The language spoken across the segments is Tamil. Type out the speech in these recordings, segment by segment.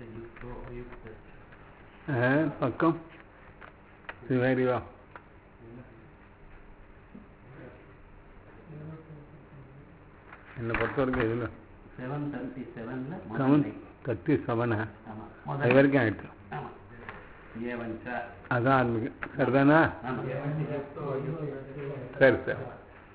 युक्तो अयुक्त ஆ, பக்கம் இது வேறு வா என்னை பொறுத்த வரைக்கும் இதில் செவன் தேர்ட்டி செவன்ல செவன் தேர்ட்டி செவனா ஆமா அது முதல் வரைக்கும் ஆயிடுச்சு ஆமா ஏவன் ச அதான் ஆரம்பிக்கும் சரிதானா ஆமா சரி சரி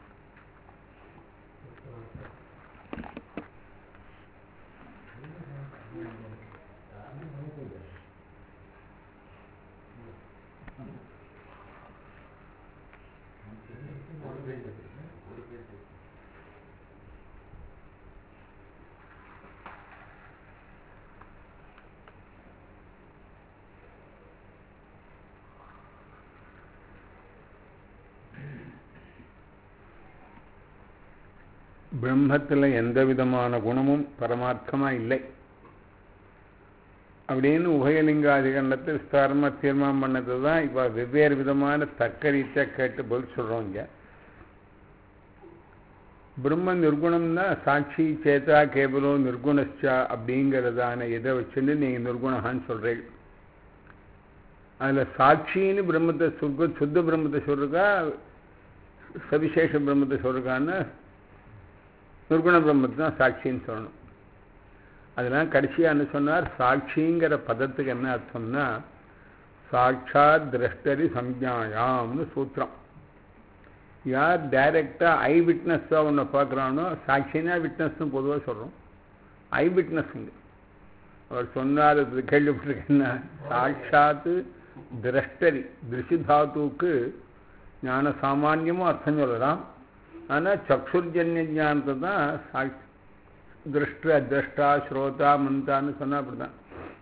பிரம்மத்தில் எந்த விதமான குணமும் பரமார்த்தமா இல்லை அப்படின்னு உபயலிங்காதிகண்டத்தில் விஸ்தாரமாக தீர்மானம் பண்ணது தான் இப்போ வெவ்வேறு விதமான தர்க்க ரீதியா கேட்டு பதில் சொல்கிறோம் இங்க பிரம்ம நிர்குணம்னா சாட்சி சேதா கேவலோ நிர்குணச்சா அப்படிங்கிறதான இதை வச்சுட்டு நீங்கள் நிர்குணகான்னு சொல்கிறீங்க அதில் சாட்சின்னு பிரம்மத்தை சுத்த சுத்த பிரம்மத்தை சொல்றதா சவிசேஷ பிரம்மத்தை சொல்றதுக்கான்னு நிர்குண பிரம்மத்தை தான் சாட்சின்னு சொல்லணும் அதெல்லாம் கடைசியாக என்ன சொன்னார் சாட்சிங்கிற பதத்துக்கு என்ன அர்த்தம்னா சாட்சாத் திரஷ்டரி சம்ஞாயாம்னு சூத்திரம் யார் டைரக்டாக ஐ விட்னஸாக ஒன்று பார்க்குறானோ சாட்சினா விட்னஸ்னு பொதுவாக சொல்கிறோம் ஐ விட்னஸ்ங்க அவர் சொன்னார் அது கேள்விப்பட்டிருக்கேன்னா சாட்சாத்து திரஷ்டரி திருஷிதாத்துவுக்கு ஞான சாமானியமும் அர்த்தம் சொல்லலாம் ஆனால் சக்ஷுர்ஜன்ய ஞானத்தை தான் சாட்சி திருஷ்ட திரஷ்டா ஸ்ரோதா மந்தான்னு சொன்னால் அப்படி தான்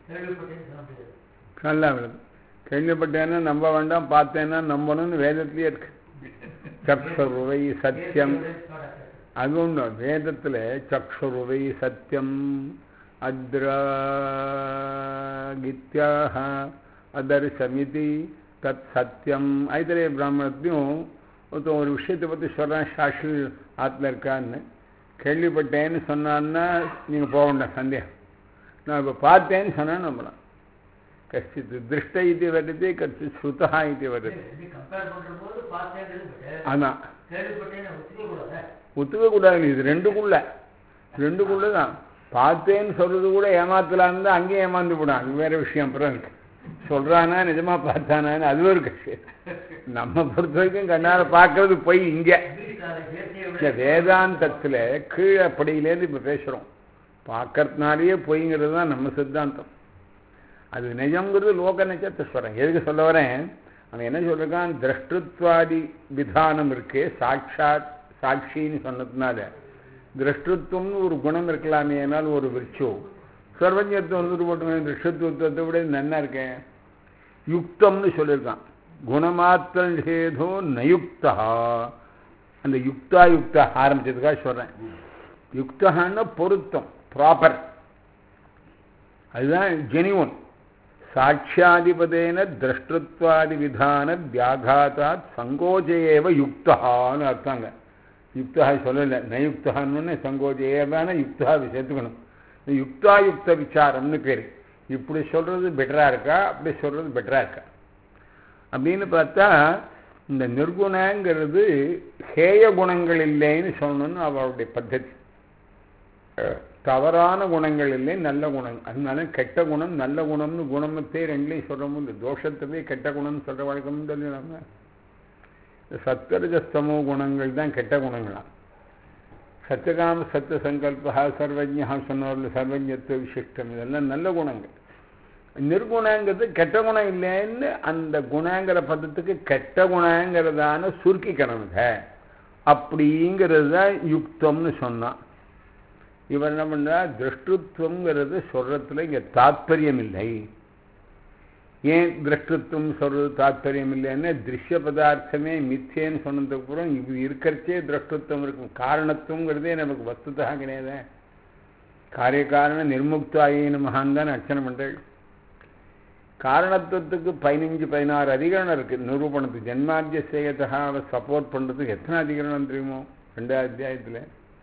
நல்லா விழுது கேள்விப்பட்டேன்னா நம்ப வேண்டாம் பார்த்தேன்னா நம்பணும்னு வேதத்திலேயே இருக்கு சக்ஷுருவை சத்தியம் அது ஒன்று வேதத்தில் சக்ஷுருவை சத்தியம் அத்ராகித்யாக அதர்சமிதி தத் சத்தியம் ஐதரே பிராமணத்தையும் ஒருத்தன் ஒரு விஷயத்தை பற்றி சொல்கிறான் சாஸ்திரி ஆற்றுல இருக்கான்னு கேள்விப்பட்டேன்னு சொன்னான்னா நீங்கள் போக வேண்டாம் சந்தேகம் நான் இப்போ பார்த்தேன்னு சொன்னால் நம்பலாம் கஷ்டித் திருஷ்ட இது வருது கஷ்டித் ஸ்ருதா இது வருது கம்பேர் பண்றபோது பார்த்தேன் ஆமாம் கேள்விப்பட்டேன் ஒத்துக்க கூடாது ஒத்துக்கக்கூடாது இது ரெண்டுக்குள்ள ரெண்டுக்குள்ள தான் பார்த்தேன்னு சொல்றது கூட ஏமாத்தலாம் இருந்தால் அங்கேயும் ஏமாந்து போடான் அது வேற விஷயம் அப்புறம் இருக்கு சொல்றானா நிஜமா பார்த்தானான்னு அது ஒரு விஷயம் நம்ம பொறுத்த வரைக்கும் கண்ணால் பார்க்கறது போய் இங்கே இந்த வேதாந்தத்தில் கீழே படியிலேருந்து இப்போ பேசுகிறோம் பார்க்கறதுனாலேயே பொய்ங்கிறது தான் நம்ம சித்தாந்தம் அது நிஜங்கிறது லோக நிஜத்தை சொல்கிறேன் எதுக்கு சொல்ல வரேன் அவன் என்ன சொல்லிருக்கான் திரஷ்டுத்வாதி விதானம் இருக்கே சாட்சாத் சாட்சின்னு சொன்னதுனால திரஷ்டுத்துவம்னு ஒரு குணம் இருக்கலாமே ஆனால் ஒரு விருட்சோ சர்வஜத்துவம் வந்துட்டு போட்டுமே திருஷ்டத்துவத்தை விட நன்னா இருக்கேன் யுக்தம்னு சொல்லியிருக்கான் குணமாத்திரம் ஹேதோ நயுக்தா அந்த யுக்தா யுக்தா ஆரம்பிச்சதுக்காக சொல்கிறேன் யுக்தகான்னா பொருத்தம் ப்ராப்பர் அதுதான் ஜெனிவன் சாட்சியாதிபதேன திரஷ்டத்வாதி விதான வியாகாத்தாத் சங்கோஜேவ யுக்தகான்னு அர்த்தங்க யுக்தா சொல்லலை நயுக்தான்னு சங்கோஜேவான யுக்தா சேர்த்துக்கணும் யுக்தாயுக்த விசாரம்னு பேர் இப்படி சொல்கிறது பெட்டராக இருக்கா அப்படி சொல்கிறது பெட்டராக இருக்கா அப்படின்னு பார்த்தா இந்த நிர்குணங்கிறது ஹேய குணங்கள் இல்லைன்னு சொல்லணும்னு அவருடைய பద్ధதி தவறான குணங்கள் இல்லை நல்ல குணம் அதனால கெட்ட குணம் நல்ல குணம்னு குணமத்தே ரெண்டுலையும் சொல்கிறோம் இந்த தோஷத்தவே கெட்ட குணம்னு சொல்கிற வழக்கம்னு சொல்லி நம்ம சத்கரஜஸ்தமோ குணங்கள் தான் கெட்ட குணங்களாம் சத்தியகாம சத்திய சங்கல்பா சர்வஜா சொன்னவர்கள் சர்வஜத்துவ விசிஷ்டம் இதெல்லாம் நல்ல குணங்கள் நிர்குணங்கிறது கெட்ட குணம் இல்லைன்னு அந்த குணங்கிற பதத்துக்கு கெட்ட குணங்கிறதான சுருக்கிக்கணுங்க அப்படிங்கிறது தான் யுக்தம்னு சொன்னான் இவர் என்ன பண்ணா திருஷ்டுத்துவங்கிறது சொல்றதுல இங்க தாத்பரியம் இல்லை ஏன் திருஷ்டுத்துவம் சொல்றது தாத்பரியம் இல்லைன்னு திருஷ்ய பதார்த்தமே மிச்சேன்னு சொன்னதுக்கு அப்புறம் இது இருக்கிறச்சே திருஷ்டுத்துவம் இருக்கும் காரணத்துவங்கிறதே நமக்கு வஸ்துதாக கிடையாது காரியகாரண நிர்முக்தாயின மகான் தான் அர்ச்சனை பண்ணுறேன் காரணத்துவத்துக்கு பதினஞ்சு பதினாறு அதிகரணம் இருக்கு நிரூபணத்துக்கு ஜென்மாத்திய சேகத்தாக அவர் சப்போர்ட் பண்ணுறதுக்கு எத்தனை அதிகரணம் தெரியுமோ ரெண்டாவது அத்தியாயத்தில்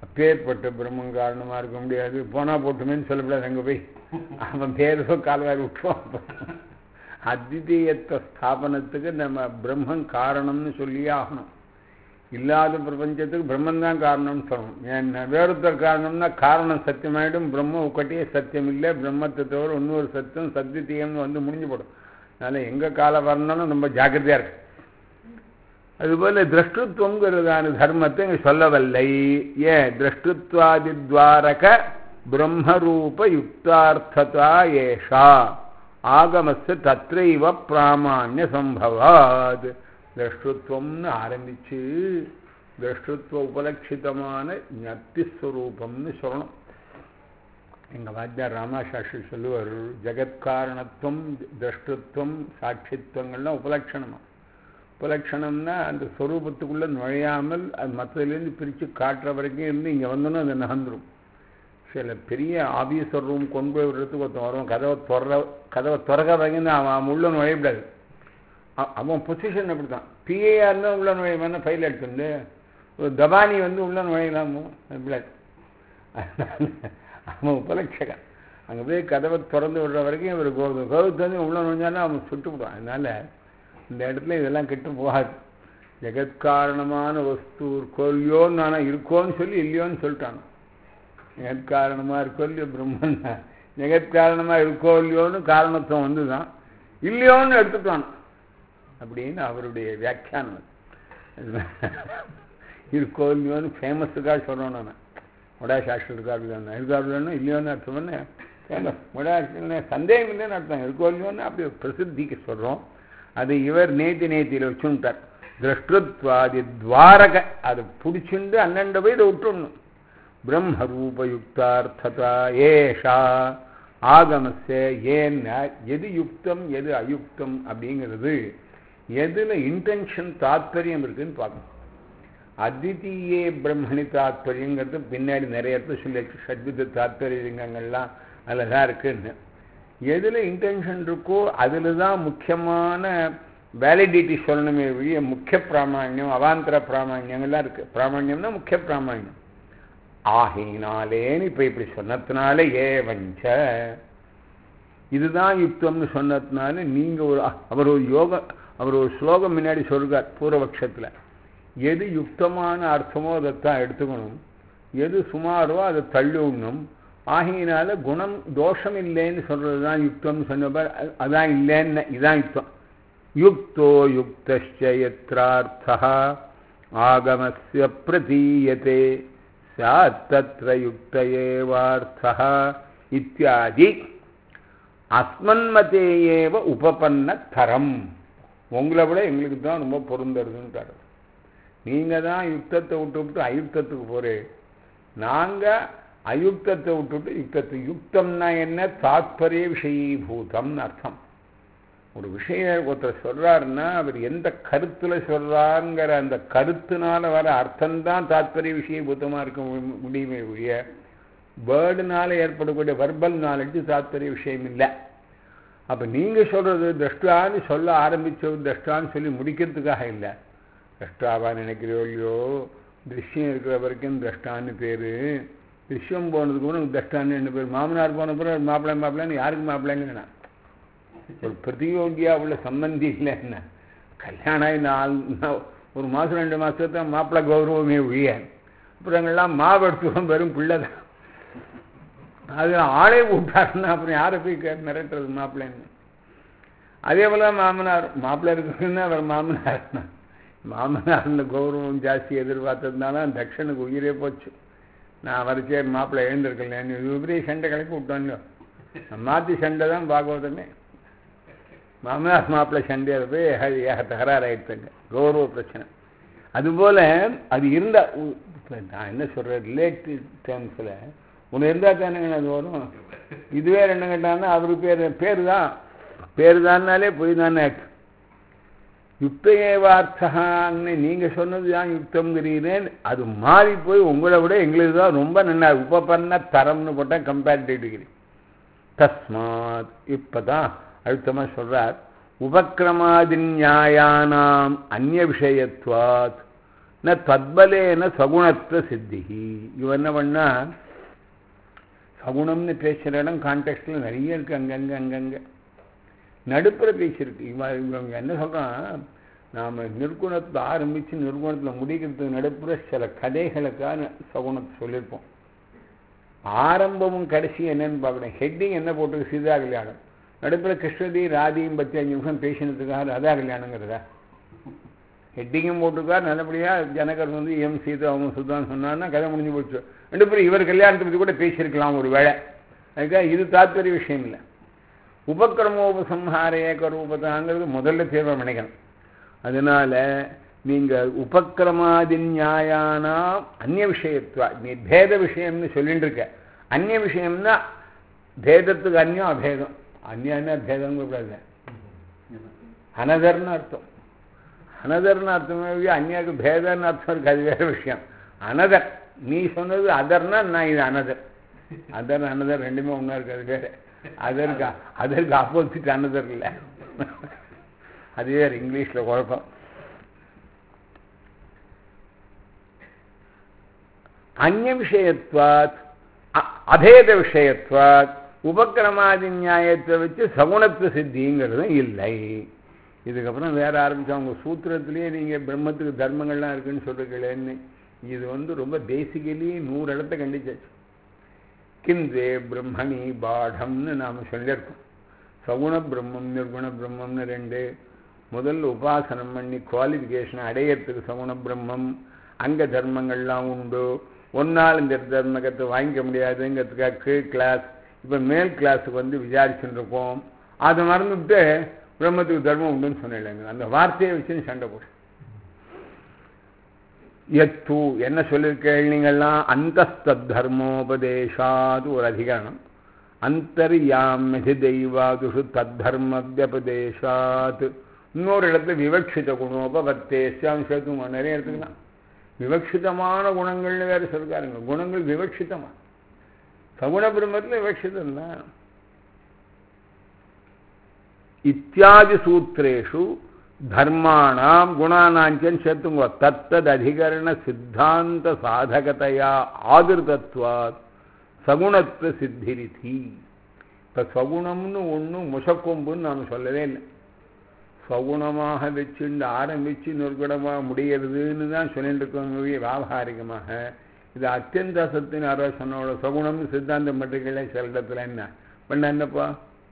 அப்பேற்பட்ட பிரம்மம் காரணமாக இருக்க முடியாது போனால் போட்டுமேன்னு சொல்லக்கூடாது அங்கே போய் அவன் பேரோ கால்வாரி விட்டுருவான் அத்விதீயத்துவ ஸ்தாபனத்துக்கு நம்ம பிரம்மன் காரணம்னு சொல்லியே ஆகணும் இல்லாத பிரபஞ்சத்துக்கு பிரம்மன் தான் காரணம்னு சொல்லணும் ஏன்னா வேறொருத்தர் காரணம்னா காரணம் சத்தியமாயிடும் பிரம்ம ஒக்கட்டியே சத்தியம் இல்லை பிரம்மத்தை தவிர இன்னொரு சத்தியம் சத்தியத்தியம்னு வந்து முடிஞ்சு போடும் அதனால் எங்கே காலம் வரணும்னு ரொம்ப ஜாக்கிரதையாக இருக்கு அதுபோல திரஷ்டுத்வங்கிறதான தர்மத்தை இங்கே சொல்லவில்லை ஏன் திரஷ்டுத்வாதித்வாரக பிரம்மரூப யுக்தார்த்ததா ஏஷா ஆகமஸ்து தத்ரைவ பிராமான்ய சம்பவாத் திரஷ்டுத்வம்னு ஆரம்பிச்சு திரஷ்டுத்வ உபலட்சிதமான ஞப்திஸ்வரூபம்னு சொல்லணும் எங்கள் வாத்தியார் ராமாசாஸ்திரி சொல்லுவார் ஜெகத்காரணத்துவம் திரஷ்டுத்வம் சாட்சித்துவங்கள்லாம் உபலட்சணமா உபலட்சணம்னா அந்த ஸ்வரூபத்துக்குள்ளே நுழையாமல் அது மற்றதுலேருந்து பிரித்து காட்டுற வரைக்கும் இருந்து இங்கே வந்தோன்னா அது நகர்ந்துடும் சில பெரிய ஆபீசர் ரூம் கொண்டு போய் விடுறதுக்கு ஒருத்தன் வருவான் கதவை திற கதவை திறக்க வரைக்கும் தான் அவன் உள்ள நுழையக்கூடாது அ- அவன் பொசிஷன் அப்படி தான் பிஏஆர் இருந்தால் உள்ள நுழையுமான ஃபைல் எடுத்துருந்து ஒரு தபானி வந்து உள்ள நுழையலாமோ பிளாக் அவன் உபலட்சகன் அங்கே போய் கதவை திறந்து விடுற வரைக்கும் இவர் கௌரவ கௌரவத்தை வந்து உள்ள நுழைஞ்சாலும் அவன் சுட்டு விடுவான் அதனால இந்த இடத்துல இதெல்லாம் கெட்டு போகாது ஜெகத்காரணமான வஸ்து இருக்கோ இல்லையோன்னு ஆனால் இருக்கோன்னு சொல்லி இல்லையோன்னு சொல்லிட்டான் ஜெகத்காரணமாக இருக்கோ இல்லையோ பிரம்மன் தான் ஜெகத்காரணமாக இருக்கோ இல்லையோன்னு காரணத்துவம் வந்து தான் இல்லையோன்னு எடுத்துட்டான் அப்படின்னு அவருடைய வியாக்கியானம் அது. இருக்கோ இல்லையோன்னு ஃபேமஸுக்காக சொல்கிறோம் நான் முடா சாஸ்திரம் இருக்காருன்னு இருக்காருன்னு இல்லையோன்னு அர்த்தம் பண்ண ஃபேமஸ் முடா சந்தேகம் இல்லைன்னு அர்த்தம் இருக்கோ இல்லையோன்னு அப்படி பிரசித்திக்கு சொல்கிறோம் அது இவர் நேத்தி நேத்தியில் வச்சுட்டார் திரஷ்டுத்வாதி துவாரக அதை பிடிச்சிண்டு அண்ணண்ட போய் இதை விட்டுடணும் பிரம்மரூபயுக்தார்த்ததா ஏஷா ஆகமஸ்ய ஏன்னா எது யுக்தம் எது அயுக்தம் அப்படிங்கிறது எதில் இன்டென்ஷன் தாத்பரியம் இருக்குன்னு பார்க்கணும் அத்விதீயே பிரம்மணி தாத்பரியங்கிறது பின்னாடி நிறைய இடத்துல சொல்லி சத்வித தாத்பரியங்கள்லாம் அதில் தான் இருக்குன்னு எதில் இன்டென்ஷன் இருக்கோ அதில் தான் முக்கியமான வேலிடிட்டி சொல்லணுமே ஒழிய முக்கிய பிராமணியம் அவாந்தர பிராமணியங்கள்லாம் இருக்குது பிராமணியம்னா முக்கிய பிராமணியம் ஆகையினாலேன்னு இப்போ இப்படி சொன்னதுனால ஏவஞ்ச இதுதான் யுக்தம்னு சொன்னதுனால நீங்கள் ஒரு அவர் ஒரு யோக அவர் ஒரு ஸ்லோகம் முன்னாடி சொல்கிறார் பூர்வபக்ஷத்தில் எது யுக்தமான அர்த்தமோ அதைத்தான் எடுத்துக்கணும் எது சுமாரோ அதை தள்ளி விடணும் ஆகையினால குணம் தோஷம் இல்லைன்னு சொல்கிறது தான் யுக்தம்னு சொன்னவர் அ- அதான் இல்லைன்னு இதான் யுக்தம் யுக்தோ யுக்தஸ்ய யத்ரார்த்தः ஆகமஸ்ய பிரதீயதே சாத் தத்ர யுக்த ஏவார்த்தः இத்தியாதி அஸ்மன்மதே ஏவ உபபன்ன தரம் உங்களை விட எங்களுக்கு தான் ரொம்ப பொருந்தருதுன்றாரு நீங்கள் தான் யுக்தத்தை விட்டு விட்டு அயுக்தத்துக்கு போகிறேன் நாங்கள் அயுக்தத்தை விட்டுட்டு யுக்தத்தை யுக்தம்னா என்ன தாத்பரிய விஷயீபூதம்னு அர்த்தம் ஒரு விஷயம் ஒருத்தர் சொல்றாருன்னா அவர் எந்த கருத்துல சொல்றாருங்கிற அந்த கருத்துனால வர அர்த்தம்தான் தாத்பரிய விஷயபூதமாக இருக்க மு- முடியுமே ஒழிய வேர்டுனால ஏற்படக்கூடிய வர்பல் நாலேஜ் தாத்பரிய விஷயம் இல்லை அப்போ நீங்கள் சொல்கிறது திரஷ்டான்னு சொல்ல ஆரம்பிச்ச திரஷ்டான்னு சொல்லி முடிக்கிறதுக்காக இல்லை திரஷ்டாவா நினைக்கிறோ இல்லையோ திருஷ்யம் இருக்கிற வரைக்கும் திரஷ்டான்னு பேர் திருஷ்யம் போனதுக்கு கூட திரஷ்டான்னு என்ன பேர் மாமனார் போன பிறகு மாப்பிள்ளை மாப்பிள்ளைன்னு யாருக்கு மாப்பிள்ளைன்னு நான் ஒரு பிரதியோகியா உள்ள சம்பந்தி இல்லை என்ன கல்யாணம் ஆகி நாலு நா- ஒரு மாதம் ரெண்டு மாதத்துல மாப்பிள்ளை கௌரவமே ஒழிய அப்புறம் எங்கெல்லாம் மாவு எடுத்துவோம் வெறும் பிள்ளை தான் அது ஆளே விட்டாருன்னா அப்புறம் யாரை போய் கே மிரட்டுறது மாப்பிள்ளைன்னு அதே போல மாமனார் மாப்பிள்ளை இருக்குன்னா அவர் மாமனார் மாமனார்ல கௌரவம் ஜாஸ்தி எதிர்பார்த்ததுனால தட்சனுக்கு உயிரே போச்சு நான் வரைச்சே மாப்பிள்ளை எழுந்திருக்கல இப்படி சண்டை கிளப்பி விட்டோன்னு மாற்றி சண்டை தான் பாகவதமே மாமனார் மாப்பிள்ளை சண்டையில் போய் அது ஏக தகராறு ஆயிடுச்சுங்க கௌரவ பிரச்சனை அதுபோல் அது இருந்தால் இப்போ நான் என்ன சொல்கிறேன் ரிலேட்டிவ் டேர்ம்ஸில் ஒன்று இருந்தால் தானேங்க அது வரும் இதுவே ரெண்டு கேட்டாங்கன்னா அவரு பேர் பேர் தான் பேர் தான்னாலே போய் தானே யுக்தேவார்த்தகான்னு நீங்கள் சொன்னது தான் யுக்தங்கிறீரேன் அது மாறி போய் உங்களை விட எங்களுக்கு தான் ரொம்ப நல்லா உபபன்ன தரம்னு போட்டால் கம்பேரிட்டிவ் டிகிரி தஸ்மாத் இப்பதான் அழுத்தமா சொல்றார் உபக்கிரமாதி நியாயானாம் அந்நிய விஷயத்வாத் ந தத்பலேன சகுணத்துவ சித்தி இவன் என்ன பண்ணா சகுணம்னு பேசுகிற இடம் கான்டெக்ட்டில் நிறைய இருக்குது அங்கங்கே அங்கங்கே நடுப்புற பேசியிருக்கு இவன் இவங்க என்ன சொல்கிறான் நாம் நிர்குணத்தை ஆரம்பித்து நிர்குணத்தில் முடிக்கிறதுக்கு நடுப்புற சில கதைகளுக்கான சகுணத்தை சொல்லியிருப்போம் ஆரம்பமும் கடைசி என்னன்னு பார்க்கணும் ஹெட்டிங் என்ன போட்டிருக்கு சீதா கல்யாணம் நடுப்புற கிருஷ்ணதி ராதியும் பற்றி அஞ்சு நிமிஷம் பேசினதுக்காக ராதா கல்யாணங்கிறதா ஹெட்டிங்கும் போட்டிருக்கார் நல்லபடியாக ஜனகர் வந்து எம் சீதா அவங்க சுத்தான்னு சொன்னான்னா கதை முடிஞ்சு போச்சு ரெண்டு பேரும் இவர் கல்யாணத்தை பற்றி கூட பேசியிருக்கலாம் ஒரு வேளை அதுக்காக இது தாத்பரிய விஷயம் இல்லை உபக்கிரமோபசம்ஹார ஏகரூபதாங்கிறது முதல்ல தேர்வை நினைக்கணும் அதனால நீங்கள் உபக்கிரமாதி நியாயானா அந்நிய விஷயத்துவா நீ பேத விஷயம்னு சொல்லிட்டு இருக்க அந்நிய விஷயம்னா பேதத்துக்கு அந்நியம் அபேதம் அந்நியம்னா பேதம் கூடாது அனதர்னு அர்த்தம் அனதர்னு அர்த்தமே அந்நியாவுக்கு பேதன்னு அர்த்தம் இருக்கு அது வேற விஷயம் அனதர் நீ சொன்னது அதர்னா நான் இது அனதர் அதர் அனதர் ரெண்டுமே ஒன்றா இருக்கு அது வேற அதற்கு அதற்கு ஆப்போசிட் அனதர் இல்லை அது வேறு இங்கிலீஷில் குழப்பம் அந்நிய விஷயத்வாத் அபேத விஷயத்வாத் உபக்கிரமாதி நியாயத்தை வச்சு சகுணத்துவ சித்திங்கிறதும் இல்லை இதுக்கப்புறம் வேற ஆரம்பிச்சு அவங்க சூத்திரத்திலேயே நீங்கள் பிரம்மத்துக்கு தர்மங்கள்லாம் இருக்குன்னு சொல்றீங்களேன்னு இது வந்து ரொம்ப பேசிக்கலி நூறு இடத்த கண்டிச்சாச்சு கிந்தே பிரம்மணி பாடம்னு நாம் சொல்லியிருக்கோம் சகுண பிரம்மம் நிர்குண பிரம்மம்னு ரெண்டு முதல்ல உபாசனம் பண்ணி குவாலிஃபிகேஷன் அடையறதுக்கு சகுண பிரம்மம் அங்க தர்மங்கள்லாம் உண்டு ஒன்னால் இந்த தர்மகத்தை வாங்கிக்க முடியாதுங்கிறதுக்காக கீழ் கிளாஸ் இப்போ மேல் கிளாஸுக்கு வந்து விசாரிச்சுட்டு இருக்கோம் அதை மறந்துவிட்டு பிரம்மத்துக்கு தர்மம் உண்டுன்னு சொன்னேன் அந்த வார்த்தையை வச்சுன்னு சண்டை போடு எத்து என்ன சொல்லியிருக்கேள் நீங்கள்லாம் அந்த தர்மோபதேசாது ஒரு அதிகரணம் அந்தர்யாமியதி தெய்வாதுஷு தத்தர்ம வியபதேசாத் இன்னொரு இடத்துல விவக்ஷித குணோபவத்தேசியாம் சேர்த்து நிறைய எடுத்துக்கலாம் விவக்ஷிதமான குணங்கள்னு வேறு சொல்றாருங்க குணங்கள் விவக்ஷிதமா சகுண பிரம்மத்தில் விவக்ஷிதம் தான் இத்தியாதி சூத்திரேஷு தர்மாணாம் குணானாஞ்சன் சேர்த்துங்க தத்தது அதிகரண சித்தாந்த சாதகத்தையா ஆதிர்தத்வாத் சகுணத்துவ சித்திரிதி இப்போ சகுணம்னு ஒன்றும் முசக்கொம்புன்னு நாம் சொல்லவே இல்லை சகுணமாக வச்சுண்டு ஆரம்பித்து நிர்குணமாக முடிகிறதுன்னு தான் சொல்லிட்டு இருக்கோங்க வியாபாரிகமாக இது அத்தியந்த சத்தின் யாரோ சொன்னோட சகுணம்னு சித்தாந்தம் பட்டிருக்கல சில இடத்துல என்ன பண்ண என்னப்பா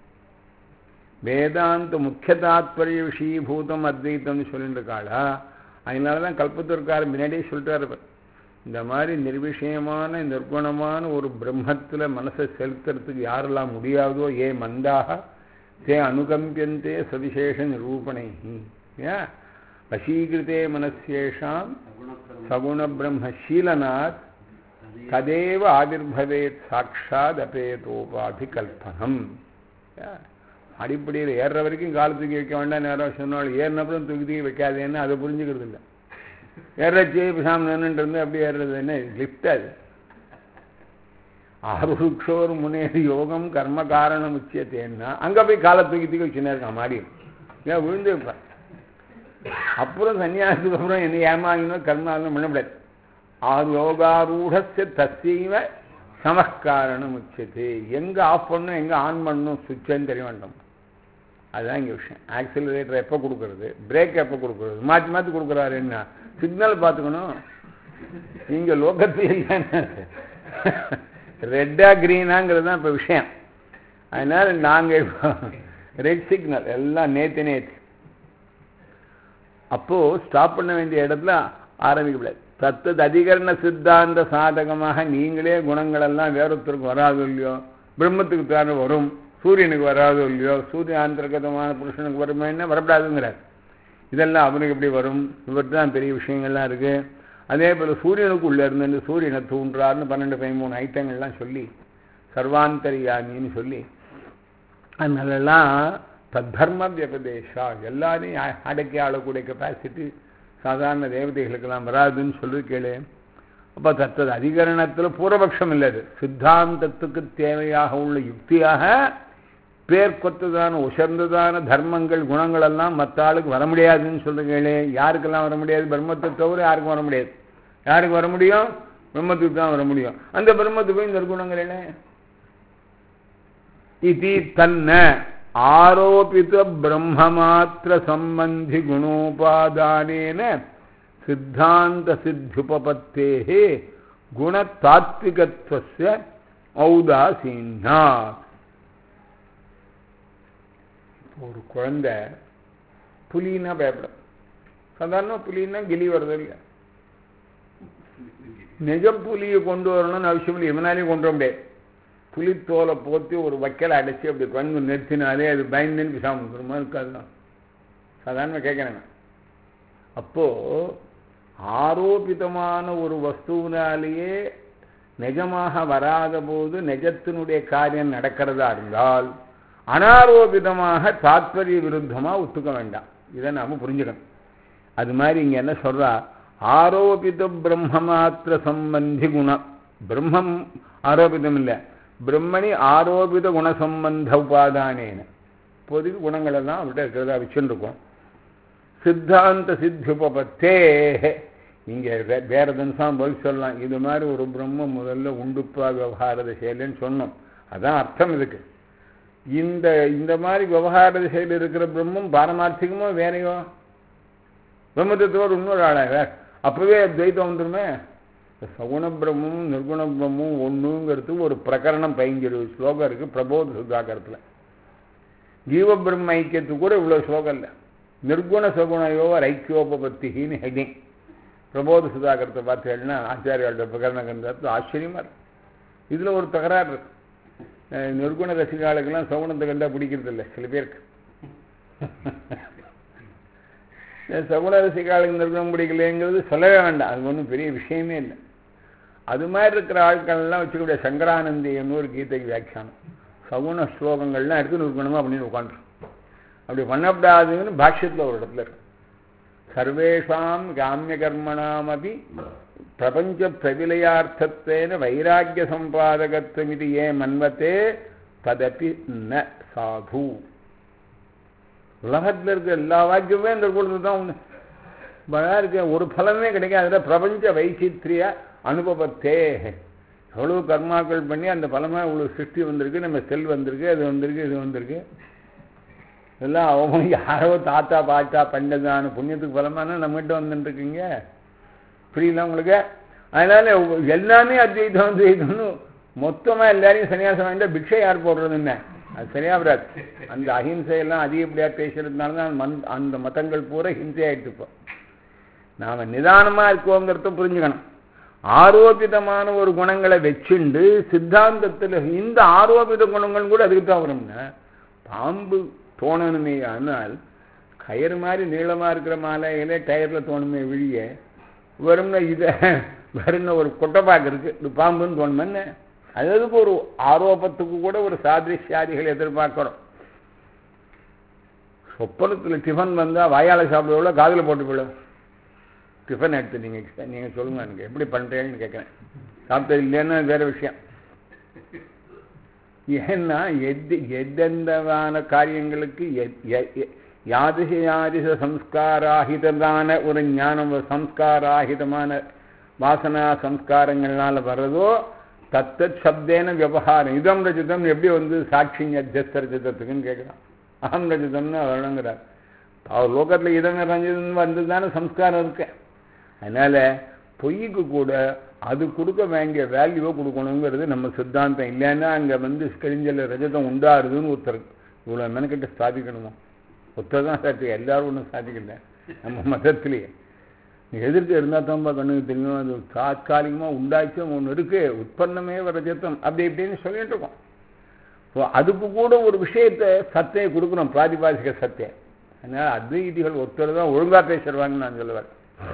வேதாந்த முக்கிய தாத்பரிய விஷயபூதம் அத்வைத்தம்னு சொல்லிட்டு இருக்காளா அதனால தான் கல்பத்திற்கார முன்னாடியே சொல்லிட்டாரு இந்த மாதிரி நிர்விஷயமான நிர்குணமான ஒரு பிரம்மத்தில் மனசை செலுத்துறதுக்கு யாரெல்லாம் முடியாதோ ஏ மந்தாக தே அனுகம்பியந்தே சவிசேஷ நிரூபணை ஏன் வசீகிருத்தே மனசேஷாம் சகுண பிரம்மசீலனாத் ததேவ ஆவிர்பவேத் சாட்சாத் அபேதோபாதி கல்பனம் அடிப்படையில் ஏறுற வரைக்கும் கால் தூக்கி வைக்க வேண்டாம் நேரம் சொன்னாலும் ஏறினப்புறம் தூக்கி தூக்கி வைக்காதேன்னு அதை புரிஞ்சுக்கிறது இல்லை ஏறச்சே பிசாம நின்றுட்டு இருந்து அப்படியே ஏறுறது என்ன லிஃப்ட் அது ஆருஷோர் முனேறி யோகம் கர்ம காரணம் உச்சியத்தேன்னா அங்கே போய் காலை தூக்கி தூக்கி வச்சுன்னு இருக்கான் மாடி ஏன் விழுந்து வைப்பேன் அப்புறம் சன்னியாசத்துக்கு அப்புறம் என்ன ஏமாங்கினோ கர்மாவும் பண்ணக்கூடாது ஆரோகாரூடஸ்ய தசைவ சமஸ்காரணம் உச்சது எங்கே ஆஃப் பண்ணணும் எங்கே ஆன் பண்ணணும் சுவிட்சுன்னு தெரிய வேண்டாம் அதுதான் இங்கே விஷயம் ஆக்சிலரேட்டர் எப்போ கொடுக்கறது பிரேக் எப்போ கொடுக்கறது மாற்றி மாற்றி கொடுக்குறாரு என்ன சிக்னல் பார்த்துக்கணும் இங்கே லோகத்தில் ரெட்டா க்ரீனாங்கிறது தான் இப்போ விஷயம் அதனால் நாங்கள் இப்போ ரெட் சிக்னல் எல்லாம் நேற்று நேற்று அப்போது ஸ்டாப் பண்ண வேண்டிய இடத்துல ஆரம்பிக்கக்கூடாது தத்தது அதிகரண சித்தாந்த சாதகமாக நீங்களே குணங்களெல்லாம் வேறொருத்தருக்கு வராது இல்லையோ பிரம்மத்துக்கு தானே வரும் சூரியனுக்கு வராது இல்லையோ சூரிய அந்தர்கதமான புருஷனுக்கு வருமே வரப்படாதுங்கிறார் இதெல்லாம் அவனுக்கு எப்படி வரும் இவர் தான் பெரிய விஷயங்கள்லாம் இருக்குது அதே போல் சூரியனுக்கு உள்ளே இருந்து சூரியனை தூண்டுறாருன்னு பன்னெண்டு பதிமூணு ஐட்டங்கள்லாம் சொல்லி சர்வாந்தரியாமின்னு சொல்லி அதனாலலாம் தத்தர்ம வியபதேஷா எல்லாரையும் அடக்கி ஆளக்கூடிய கெப்பாசிட்டி சாதாரண தேவதைகளுக்கெல்லாம் வராதுன்னு சொல்லி கேளு அப்போ தத்தது அதிகரணத்தில் பூர்வபக்ஷம் இல்லை அது சித்தாந்தத்துக்கு தேவையாக உள்ள யுக்தியாக இப்பேற்கொத்ததான உசர்ந்ததான தர்மங்கள் குணங்கள் எல்லாம் மற்ற ஆளுக்கு வர முடியாதுன்னு சொல்லுங்களே யாருக்கெல்லாம் வர முடியாது பிரம்மத்தை தவிர யாருக்கும் வர முடியாது யாருக்கு வர முடியும் பிரம்மத்துக்கு தான் வர முடியும் அந்த பிரம்மத்துக்கு போய் இந்த குணங்கள் என்ன இது தன்ன ஆரோபித பிரம்மமாத்திர சம்பந்தி குணோபாதானேன சித்தாந்த சித்யுபபத்தேः குணத்தாத்விகத்துவஸ்ய ஔதாசீனாத் ஒரு குழந்தை புலின்னா பயப்படும் சாதாரண புலின்னா கிளி வருது இல்லையா நிஜ புலியை கொண்டு வரணும்னு அவசியம் இல்லை இவனாலையும் கொண்டு வர முடியாது புலித்தோலை போத்தி ஒரு வைக்கலை அடைச்சி அப்படி கண்ணு நிறுத்தினாலே அது பயந்துன்னு பிசாம வந்துருமா இருக்காதுதான் சாதாரண கேட்குறேன் அப்போ ஆரோபிதமான ஒரு வஸ்துவினாலேயே நிஜமாக வராத போது நிஜத்தினுடைய காரியம் நடக்கிறதா இருந்தால் அனாரோபிதமாக தாத்பரிய விருத்தமாக ஒத்துக்க வேண்டாம் இதை நாம் புரிஞ்சுக்கணும் அது மாதிரி இங்கே என்ன சொல்றா ஆரோபித பிரம்ம மாத்திர சம்பந்தி குணம் பிரம்மம் ஆரோபிதம் இல்லை பிரம்மணி ஆரோபித குணசம்பந்த உபாதானேன இப்போதைக்கு குணங்கள் எல்லாம் அவர்கிட்ட இருக்கிறதா வச்சுருக்கோம் சித்தாந்த சித்தியுபத்தே இங்கே வேற தினசம் போய் சொல்லலாம் இது மாதிரி ஒரு பிரம்மம் முதல்ல உண்டுப்பா விவகார திசையிலன்னு சொன்னோம் அதான் அர்த்தம் இதுக்கு இந்த இந்த மாதிரி விவகார திசையில் இருக்கிற பிரம்மம் பாரமார்த்திகமோ வேறையோ பிரம்மத்தோடு இன்னொரு ஆளாக அப்பவே துவைத்தம் வந்துருமே சகுண பிரம்மமும் நிர்குண பிரம்மமும் ஒன்றுங்கிறது ஒரு பிரகரணம் பதினஞ்சு ஸ்லோகம் இருக்கு பிரபோத சுதாகரத்தில் ஜீவ பிரம்ம ஐக்கியத்துக்கு கூட இவ்வளோ ஸ்லோகம் இல்லை நிர்குண சகுணயோவர் ஐக்கியோபத்தின்னு ஹெட்டிங் பிரபோத சுதாகரத்தை பார்த்தீங்கன்னா ஆச்சாரியோட பிரகரண கந்தத்தில் ஆச்சரியமா இருக்கு இதில் ஒரு தகராறு இருக்கு நிர்குண ரசிகாளுக்கெல்லாம் சகுனத்தை கண்டா பிடிக்கிறது இல்லை சில பேருக்கு சகுன ரசிகாளுக்கு நிர்குணம் பிடிக்கலைங்கிறது சொல்லவே வேண்டாம் அது ஒன்றும் பெரிய விஷயமே இல்லை அது மாதிரி இருக்கிற ஆட்கள்லாம் வச்சுக்கூடிய சங்கரானந்தியன்னு ஒரு கீதைக்கு வியாக்கியானம் சகுன ஸ்லோகங்கள்லாம் எடுத்து நிர்குணமாக அப்படின்னு உட்காந்துரும் அப்படி பண்ணப்படாதுன்னு பாஷ்யத்தில் ஒரு இடத்துல இருக்கு சர்வேஷாம் காமிய கர்மணாமபி பிரபஞ்ச பிரவிலையார்த்தத்தேன வைராக்கிய சம்பாதகத்துவம் இது ஏ மன்வத்தே ததப்பி ந சாது உலகத்தில் இருக்க எல்லா வாக்கியமே இந்த கொடுத்து தான் ஒன்று பழா இருக்க ஒரு பலமே கிடைக்காது பிரபஞ்ச வைச்சித்ரிய அனுபவத்தே எவ்வளவு கர்மாக்கள் பண்ணி அந்த பலமாக இவ்வளோ சிருஷ்டி வந்திருக்கு நம்ம செல் வந்திருக்கு அது வந்திருக்கு இது வந்திருக்கு இதெல்லாம் அவங்க யாரோ தாத்தா பாட்டா பண்ணதான புண்ணியத்துக்கு பலமான நம்மகிட்ட வந்துட்டுருக்கீங்க புரியல உங்களுக்கு அதனால எல்லாமே அத்வைதம் அத்வைதம்னு மொத்தமாக எல்லாரையும் சன்னியாசம் வாங்கிட்டா பிக்ஷை யார் போடுறது என்ன அது சரியா வராது அந்த அஹிம்சையெல்லாம் அதிகப்படியாக பேசுறதுனால தான் மந் அந்த மதங்கள் பூரா ஹிம்சையாயிட்டு இப்போ நாம் நிதானமாக இருக்கோங்கிறத புரிஞ்சுக்கணும் ஆரோபிதமான ஒரு குணங்களை வச்சுண்டு சித்தாந்தத்தில் இந்த ஆரோபித குணங்கள் கூட அதுக்கு தான் வரும்னா பாம்பு தோணணுமே ஆனால் கயிறு மாதிரி நீளமாக இருக்கிற மாலையிலே டயரில் தோணுமே விழிய வரும்னா இதை வரும்னா ஒரு கொட்டைப்பாக்கு இருக்கு இது பாம்புன்னு தோணுமே அதுக்கு ஒரு ஆரோபத்துக்கு கூட ஒரு சாதிரிஷாதிகள் எதிர்பார்க்கணும் சொப்பனத்தில் டிஃபன் வந்தால் வாயால் சாப்பிடுவோம் காதில் போட்டு போயிடும் டிஃபன் எடுத்து நீங்கள் நீங்கள் சொல்லுங்கள் எனக்கு எப்படி பண்ணுறீங்கன்னு கேட்குறேன் சாப்பிட்டது இல்லைன்னா வேறு விஷயம் ஏன்னா எது எந்தெந்தவான காரியங்களுக்கு யாதிச யாதிச சம்ஸ்காராகிதமான ஒரு ஞானம் சம்ஸ்காராகிதமான வாசனா சம்ஸ்காரங்கள்னால வர்றதோ தத்தத் சப்தேன விவகாரம் இதம் ரஜிதம் எப்படி வந்து சாட்சி அத்தியஸ்த ரஜிதத்துக்குன்னு கேட்குறான் அகம் ரஜிதம்னு வரணுங்கிறார் அவர் லோகத்தில் இதம் ரஞ்சிதம் வந்து தானே சம்ஸ்காரம் இருக்கு அதனால் பொய்க்கு கூட அது கொடுக்க வேண்டிய வேல்யூவை கொடுக்கணுங்கிறது நம்ம சித்தாந்தம் இல்லைன்னா அங்கே வந்து கிழிஞ்சல ரஜதம் உண்டாருதுன்னு ஒருத்தர் இவ்வளோ மெனக்கிட்ட சாதிக்கணுமோ ஒருத்தர் தான் சாதிக்க எல்லாரும் ஒன்றும் சாதிக்கல நம்ம மதத்திலேயே எதிர்க்க இருந்தால் தான்ப்பா கண்ணுக்கு தெரியும் அது தாத்காலிகமாக உண்டாச்சும் ஒன்று இருக்கு உற்பத்தமே ரஜத்தம் அப்படி இப்படின்னு சொல்லிட்டு இருக்கோம் ஸோ அதுக்கு கூட ஒரு விஷயத்தை சத்தையை கொடுக்கணும் பிராதிபாசிக சத்தை அதனால் அத்வைதிகள் ஒருத்தர் தான் ஒழுங்காக பேசுறாங்கன்னு நான் சொல்லுவேன்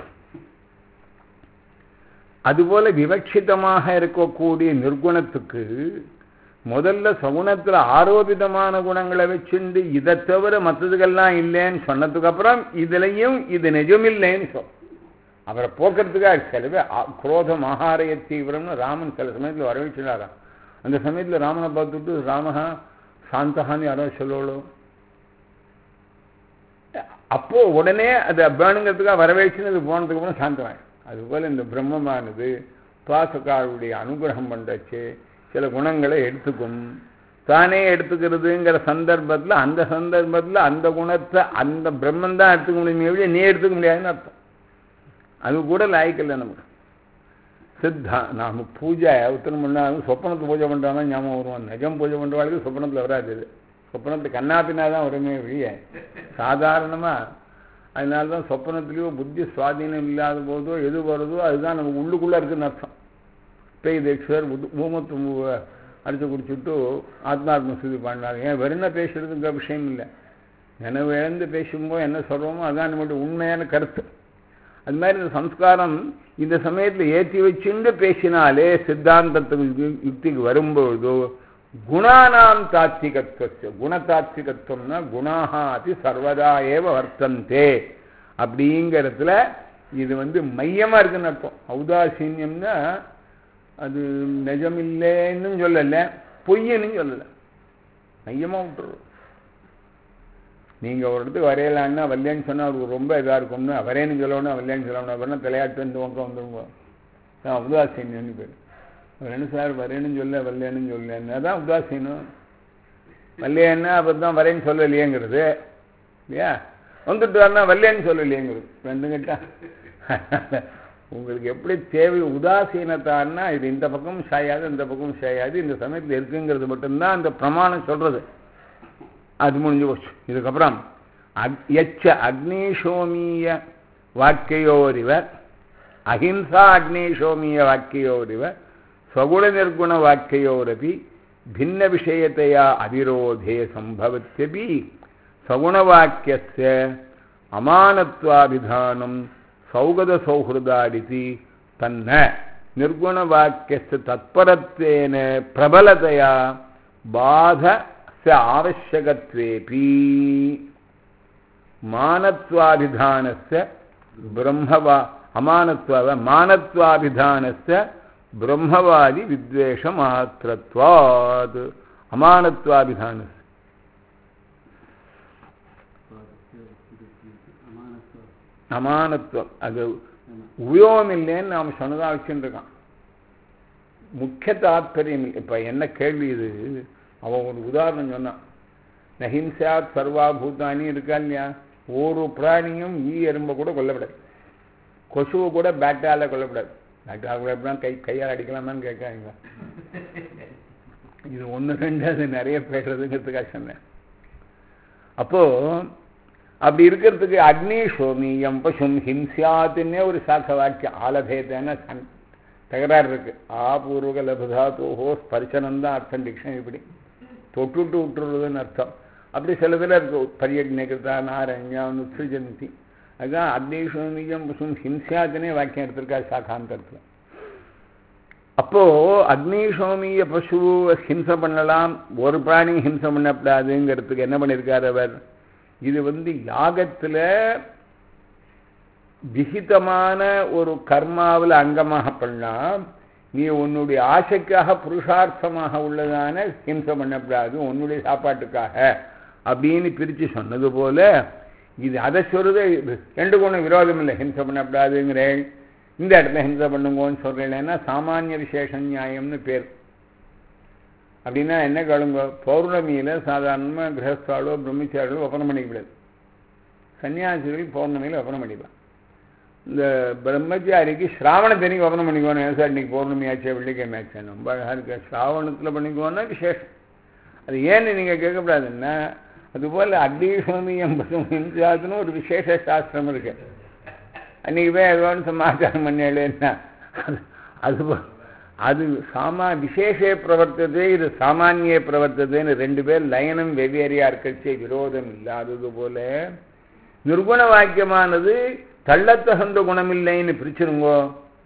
அதுபோல விவட்சிதமாக இருக்கக்கூடிய நிர்குணத்துக்கு முதல்ல சகுணத்தில் ஆரோபிதமான குணங்களை வச்சுண்டு இதை தவிர மற்றதுக்கெல்லாம் இல்லைன்னு சொன்னதுக்கு அப்புறம் இதுலையும் இது நிஜமில்லைன்னு சொல் அவரை போக்குறதுக்காக சிலவே குரோதம் ஆகாரைய தீவிரம்னு ராமன் சில சமயத்தில் வரவேற்கிறாராம் அந்த சமயத்தில் ராமனை பார்த்துட்டு ராமஹா சாந்தகான்னு யாரோ சொல்லணும் அப்போ உடனே அது வேணுங்கிறதுக்காக வரவேற்றுன்னு அது போனதுக்கு அப்புறம் சாந்தமாயிடும் அதுபோல் இந்த பிரம்மமானது பாசக்காருடைய அனுகிரகம் பண்ணுறச்சு சில குணங்களை எடுத்துக்கும் தானே எடுத்துக்கிறதுங்கிற சந்தர்ப்பத்தில் அந்த சந்தர்ப்பத்தில் அந்த குணத்தை அந்த பிரம்மன் தான் எடுத்துக்க முடியுமே ஒழிய நீ எடுத்துக்க முடியாதுன்னு அர்த்தம் அது கூட லாய்க்கில்லை நமக்கு சித்தா நாம் பூஜை உத்தரம் பண்ணாலும் சொப்பனத்தை பூஜை பண்ணுறாங்க ஞாபகம் வருவோம் நிஜம் பூஜை பண்ணுறவாளுக்கு சொப்பனத்தில் வராது இது சொப்பனத்தை கண்ணாப்பினா தான் வருமே ஒழிய சாதாரணமாக அதனால தான் சொப்பனத்துலேயோ புத்தி சுவாதீனம் இல்லாத போதோ எது வருதோ அதுதான் நம்ம உள்ளுக்குள்ளே இருக்குன்னு அர்த்தம் பேய் தீட்சர் ஊமத்து அடித்து குடிச்சுட்டு ஆத்மாத்ம சுதி பாடினார் ஏன் வெறும் பேசுறதுங்கிற விஷயம் இல்லை நினைவு இழந்து பேசும்போது என்ன சொல்கிறோமோ அதான் நம்மளுடைய உண்மையான கருத்து அது மாதிரி இந்த சம்ஸ்காரம் இந்த சமயத்தில் ஏற்றி வச்சுண்டு பேசினாலே சித்தாந்தத்துக்கு யுக்திக்கு வரும்பொழுதோ குணானாம் தாத்விகத்துவ குணதாத்விகத்துவம்னா குணாக அதி சர்வதா ஏவ வர்த்தந்தே அப்படிங்கிறதுல இது வந்து மையமாக இருக்குன்னு அர்த்தம் ஔதாசீன்யம்னா அது நிஜமில்லைன்னு சொல்லலை பொய்யன்னு சொல்லலை மையமாக விட்டுருவோம் நீங்கள் ஒரு இடத்துக்கு வரையலான்னா வரலன்னு சொன்னால் அவருக்கு ரொம்ப இதாக இருக்கும்னு வரேன்னு சொல்லணும் வரலன்னு சொல்லணும் அப்படின்னா தலையாட்டு இந்த பக்கம் வந்துருங்க அதான் உதாசீனம்னு பேர் வரேன்னு சார் வரேன்னு சொல்ல வரலன்னு சொல்லன்னு அதான் உதாசீனம் வரலையன்னா அப்போ தான் வரேன்னு சொல்லலையேங்கிறது இல்லையா வந்துட்டு வரனா வரலன்னு சொல்லலையேங்கிறது ரெண்டும் கேட்டா உங்களுக்கு எப்படி தேவை உதாசீனத்தான்னா இது இந்த பக்கமும் சாயாது இந்த பக்கமும் சாயாது இந்த சமயத்தில் இருக்குங்கிறது மட்டும்தான் அந்த பிரமாணம் சொல்றது அது முடிஞ்சு போச்சு இதுக்கப்புறம் அக் எச்ச அக்னிஷோமீய வாக்கியோரிவ அஹிம்சா அக்னிஷோமீய வாக்கியோரிவ ஸ்வகுண நிர்குண வாக்கியோரபி भिन्न विषयतया अविरोधे सम्भवत्यपि सगुणवाक्यस्य अमानत्वाभिधानं सौगतसौहृदादिति तन्न निर्गुणवाक्यस्य तत्परत्वेन प्रबलतया बाधस्य आवश्यकत्वेऽपि मानत्वाभिधानस्य ब्रह्मवा अमानत्वा मानत्वाभिधानस्य ब्रह्मवादि विद्वेषमात्रत्वात् अमानत्वाभिधानस्य அமானத்துவம் அது உபயோகம் இல்லைன்னு நாம் சொன்னதாக வச்சுருக்கான் முக்கிய தாத்பரியம் இல்லை இப்போ என்ன கேள்வி இது அவன் ஒரு உதாரணம் சொன்னான் நஹிம்சாத் சர்வா பூதானி இருக்கா இல்லையா ஒரு பிராணியும் ஈ எறும்பை கூட கொல்லப்படாது கொசுவை கூட பேட்டால கொல்லப்படாது பேட்டால கொல்லப்படாது கை கையால் அடிக்கலாமான்னு கேட்காங்க இது ஒன்று ரெண்டு அது நிறைய பேசுறதுங்கிறதுக்காக சொன்னேன் அப்போ அப்படி இருக்கிறதுக்கு அக்னி சோமியம் பசும் ஹிம்சியாத்துன்னே ஒரு சாக்க வாக்கியம் ஆலபேதன சன் தகராறு இருக்கு ஆபூர்வக லபுதாத்தோஹோ ஸ்பர்சனம் தான் அர்த்தம் டிக்ஷன் இப்படி தொட்டுட்டு விட்டுறதுன்னு அர்த்தம் அப்படி சில இதில் இருக்கு பரியக்னிகிருதா நாரண்யம் நுத்ரிஜந்தி அதுதான் அக்னிஷோமியம் பசும் ஹிம்சியாத்துனே வாக்கியம் எடுத்திருக்கா சாக்காந்தரத்தில் அப்போ அக்னிஷோமிய பசு ஹிம்சை பண்ணலாம் ஒரு பிராணி ஹிம்சை பண்ணக்கூடாதுங்கிறதுக்கு என்ன பண்ணியிருக்கார் அவர் இது வந்து யாகத்தில் விகிதமான ஒரு கர்மாவில் அங்கமாக பண்ணலாம் நீ உன்னுடைய ஆசைக்காக புருஷார்த்தமாக உள்ளதான ஹிம்சை பண்ணக்கூடாது உன்னுடைய சாப்பாட்டுக்காக அப்படின்னு பிரித்து சொன்னது போல இது அதை சொல்றது ரெண்டு குணம் விரோதம் இல்லை ஹிம்சை பண்ணக்கூடாதுங்கிறேன் இந்த இடத்துல ஹிம்சை பண்ணுங்கன்னு சொல்கிறேன்னா சாமானிய விசேஷ நியாயம்னு பேர் அப்படின்னா என்ன கேளுங்க பௌர்ணமியில் சாதாரணமாக கிரகஸ்தாலோ பிரம்மச்சாரிகளோ ஒப்பனம் பண்ணிக்கூடாது சன்னியாசிகள் பௌர்ணமியில் ஒப்பனம் பண்ணிக்கலாம் இந்த பிரம்மச்சாரிக்கு ஸ்ராவணத்தனிக்கு ஒப்பனம் பண்ணிக்கோணும் சார் இன்னைக்கு பௌர்ணமி ஆச்சு வெள்ளிக்கிழமை ஆச்சு ரொம்ப அழகாக இருக்கு ஸ்ராவணத்தில் பண்ணிக்கோன்னா விசேஷம் அது ஏன்னு நீங்கள் கேட்கக்கூடாதுன்னா அதுபோல் அக்னிசோமியம் ஹிம்சாதுன்னு ஒரு விசேஷ சாஸ்திரம் இருக்கு அன்றைக்கி போய் ஏதோன்னு சமாச்சாரம் பண்ணேன்னா அது அது அது சாமா விசேஷே பிரவர்த்ததே இது சாமானிய பிரவர்த்ததேன்னு ரெண்டு பேர் லயனம் வெவ்வேறையா இருக்கச்சே விரோதம் இல்லாதது போல நிர்குண வாக்கியமானது தள்ளத்தகுந்த குணமில்லைன்னு பிரிச்சிருங்கோ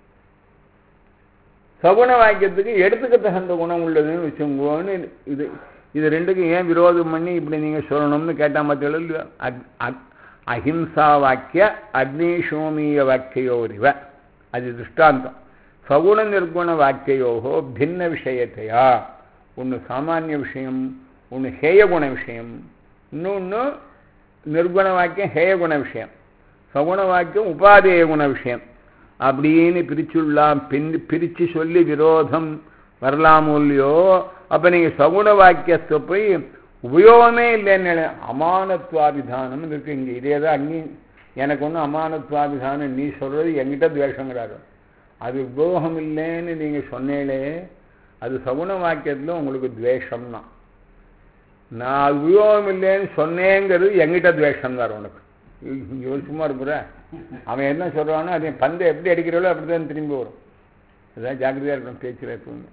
சகுண வாக்கியத்துக்கு எடுத்துக்க தகுந்த குணம் உள்ளதுன்னு வச்சுங்கோன்னு இது இது ரெண்டுக்கும் ஏன் விரோதம் பண்ணி இப்படி நீங்கள் சொல்லணும்னு கேட்டால் மத்திய அஹிம்சா வாக்கிய அக்னிஷோமிய வாக்கியோரிவ அது திருஷ்டாந்தம் சகுண நிர்குண வாக்கியோகோ பின்ன விஷயத்தையா ஒன்று சாமானிய விஷயம் ஒன்று ஹேயகுண விஷயம் இன்னொன்று நிர்குண வாக்கியம் ஹேயகுண விஷயம் சகுண வாக்கியம் உபாதேய குண விஷயம் அப்படின்னு பிரிச்சுள்ளாம் பின் பிரித்து சொல்லி விரோதம் வரலாமோ இல்லையோ அப்போ நீங்கள் சகுண வாக்கியத்தை போய் உபயோகமே இல்லைன்னு அமானத்வாபிதானம் இருக்கு இங்கே இதே தான் அங்கேயும் எனக்கு ஒன்றும் அமானத்வாபிதானம் நீ சொல்கிறது என்கிட்ட துவேஷங்கிறாரு அது உபயோகம் இல்லைன்னு நீங்கள் சொன்னீங்களே அது சகுண வாக்கியத்தில் உங்களுக்கு துவேஷம் தான் நான் அது உபயோகம் இல்லைன்னு சொன்னேங்கிறது எங்கிட்ட துவேஷம் தான் உனக்கு இவன் சும்மா இருப்புற அவன் என்ன சொல்கிறானோ அது பந்தை எப்படி அடிக்கிறாளோ அப்படி தான் திரும்பி வரும் அதான் ஜாக்கிரதையாக இருக்கணும் பேச்சில் எப்பவுமே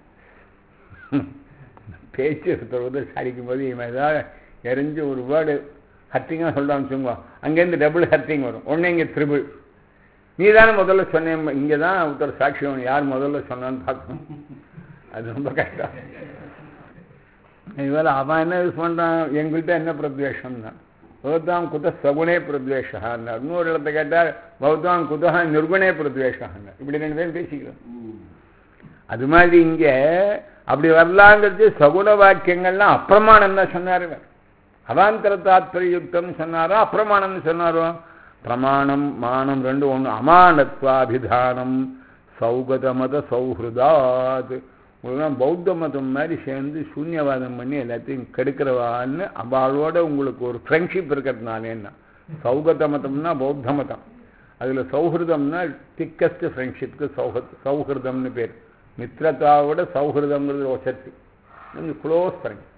பேச்சு ஒருத்தர் அடிக்கும் போது இவன் ஏதாவது எரிஞ்சு ஒரு வேர்டு ஹர்ட்டிங்காக சொல்கிறான்னு வச்சுக்கோ அங்கேருந்து டபுள் ஹர்ட்டிங் வரும் ஒன்று இங்கே த்ரிபிள் நீ தானே முதல்ல சொன்னேன் இங்கே தான் ஒருத்தர் சாட்சி வேணும் யார் முதல்ல சொன்னான்னு பார்க்கணும் அது ரொம்ப கஷ்டம் இதுவேளை அவன் என்ன யூஸ் பண்ணுறான் எங்கள்கிட்ட என்ன பிரத்வேஷம் தான் பௌத்தாம் குத சகுணே பிரத்வேஷான்னு இன்னொரு இடத்த கேட்டால் பௌத்தாம் குதா நிர்குணே பிரத்வேஷான்னு இப்படி ரெண்டு பேரும் பேசிக்கிறோம் அது மாதிரி இங்கே அப்படி வரலாங்கிறது சகுண வாக்கியங்கள்லாம் அப்பிரமாணம் தான் சொன்னார் இவர் அவாந்தர தாத்பரியுக்தம் சொன்னாரோ அப்பிரமாணம்னு சொன்னாரோ பிரமாணம் மானம் ரெண்டு ஒன்று அமானத்வாபிதானம் சௌகத மத சௌஹிருதாத் உங்களுக்குலாம் பௌத்த மதம் மாதிரி சேர்ந்து சூன்யவாதம் பண்ணி எல்லாத்தையும் கெடுக்கிறவான்னு அவளோட உங்களுக்கு ஒரு ஃப்ரெண்ட்ஷிப் இருக்கிறதுனாலேன்னா சௌகத மதம்னா பௌத்த மதம் அதில் சௌஹிருதம்னா திக்கஸ்ட் ஃப்ரெண்ட்ஷிப்க்கு சௌஹ சௌஹிருதம்னு பேர் மித்திரத்தாவோட சௌஹிருதம்ங்கிறது ஒரு சக்தி கொஞ்சம் க்ளோஸ் ஃப்ரெண்ட்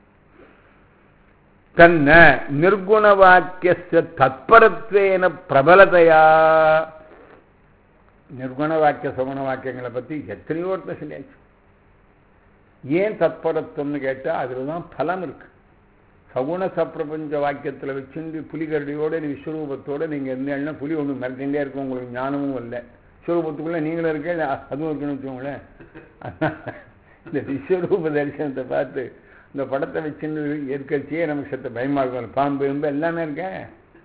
தன்ன நிர்குண வாக்கிய தத்பரத்வேன பிரபலதையா நிர்குண வாக்கிய சகுண வாக்கியங்களை பற்றி எத்தனையோ ஒருத்தர் சொல்லியாச்சு ஏன் தத்பரத்துவம்னு கேட்டால் அதில் தான் பலம் இருக்கு சகுண சப்பிரபஞ்ச வாக்கியத்தில் வச்சுட்டு புலிகரடியோட விஸ்வரூபத்தோடு நீங்கள் இருந்தீங்கன்னா புலி ஒன்று மிரட்டிகிட்டே இருக்கும் உங்களுக்கு ஞானமும் இல்லை விஸ்வரூபத்துக்குள்ளே நீங்களும் இருக்க அதுவும் இருக்குன்னு வச்சுக்கோங்களேன் இந்த விஸ்வரூப தரிசனத்தை பார்த்து இந்த படத்தை வச்சுன்னு இருக்கச்சியே நமக்கு சத்த பயமாக இருக்கும் பாம்பு எம்பு எல்லாமே இருக்கேன்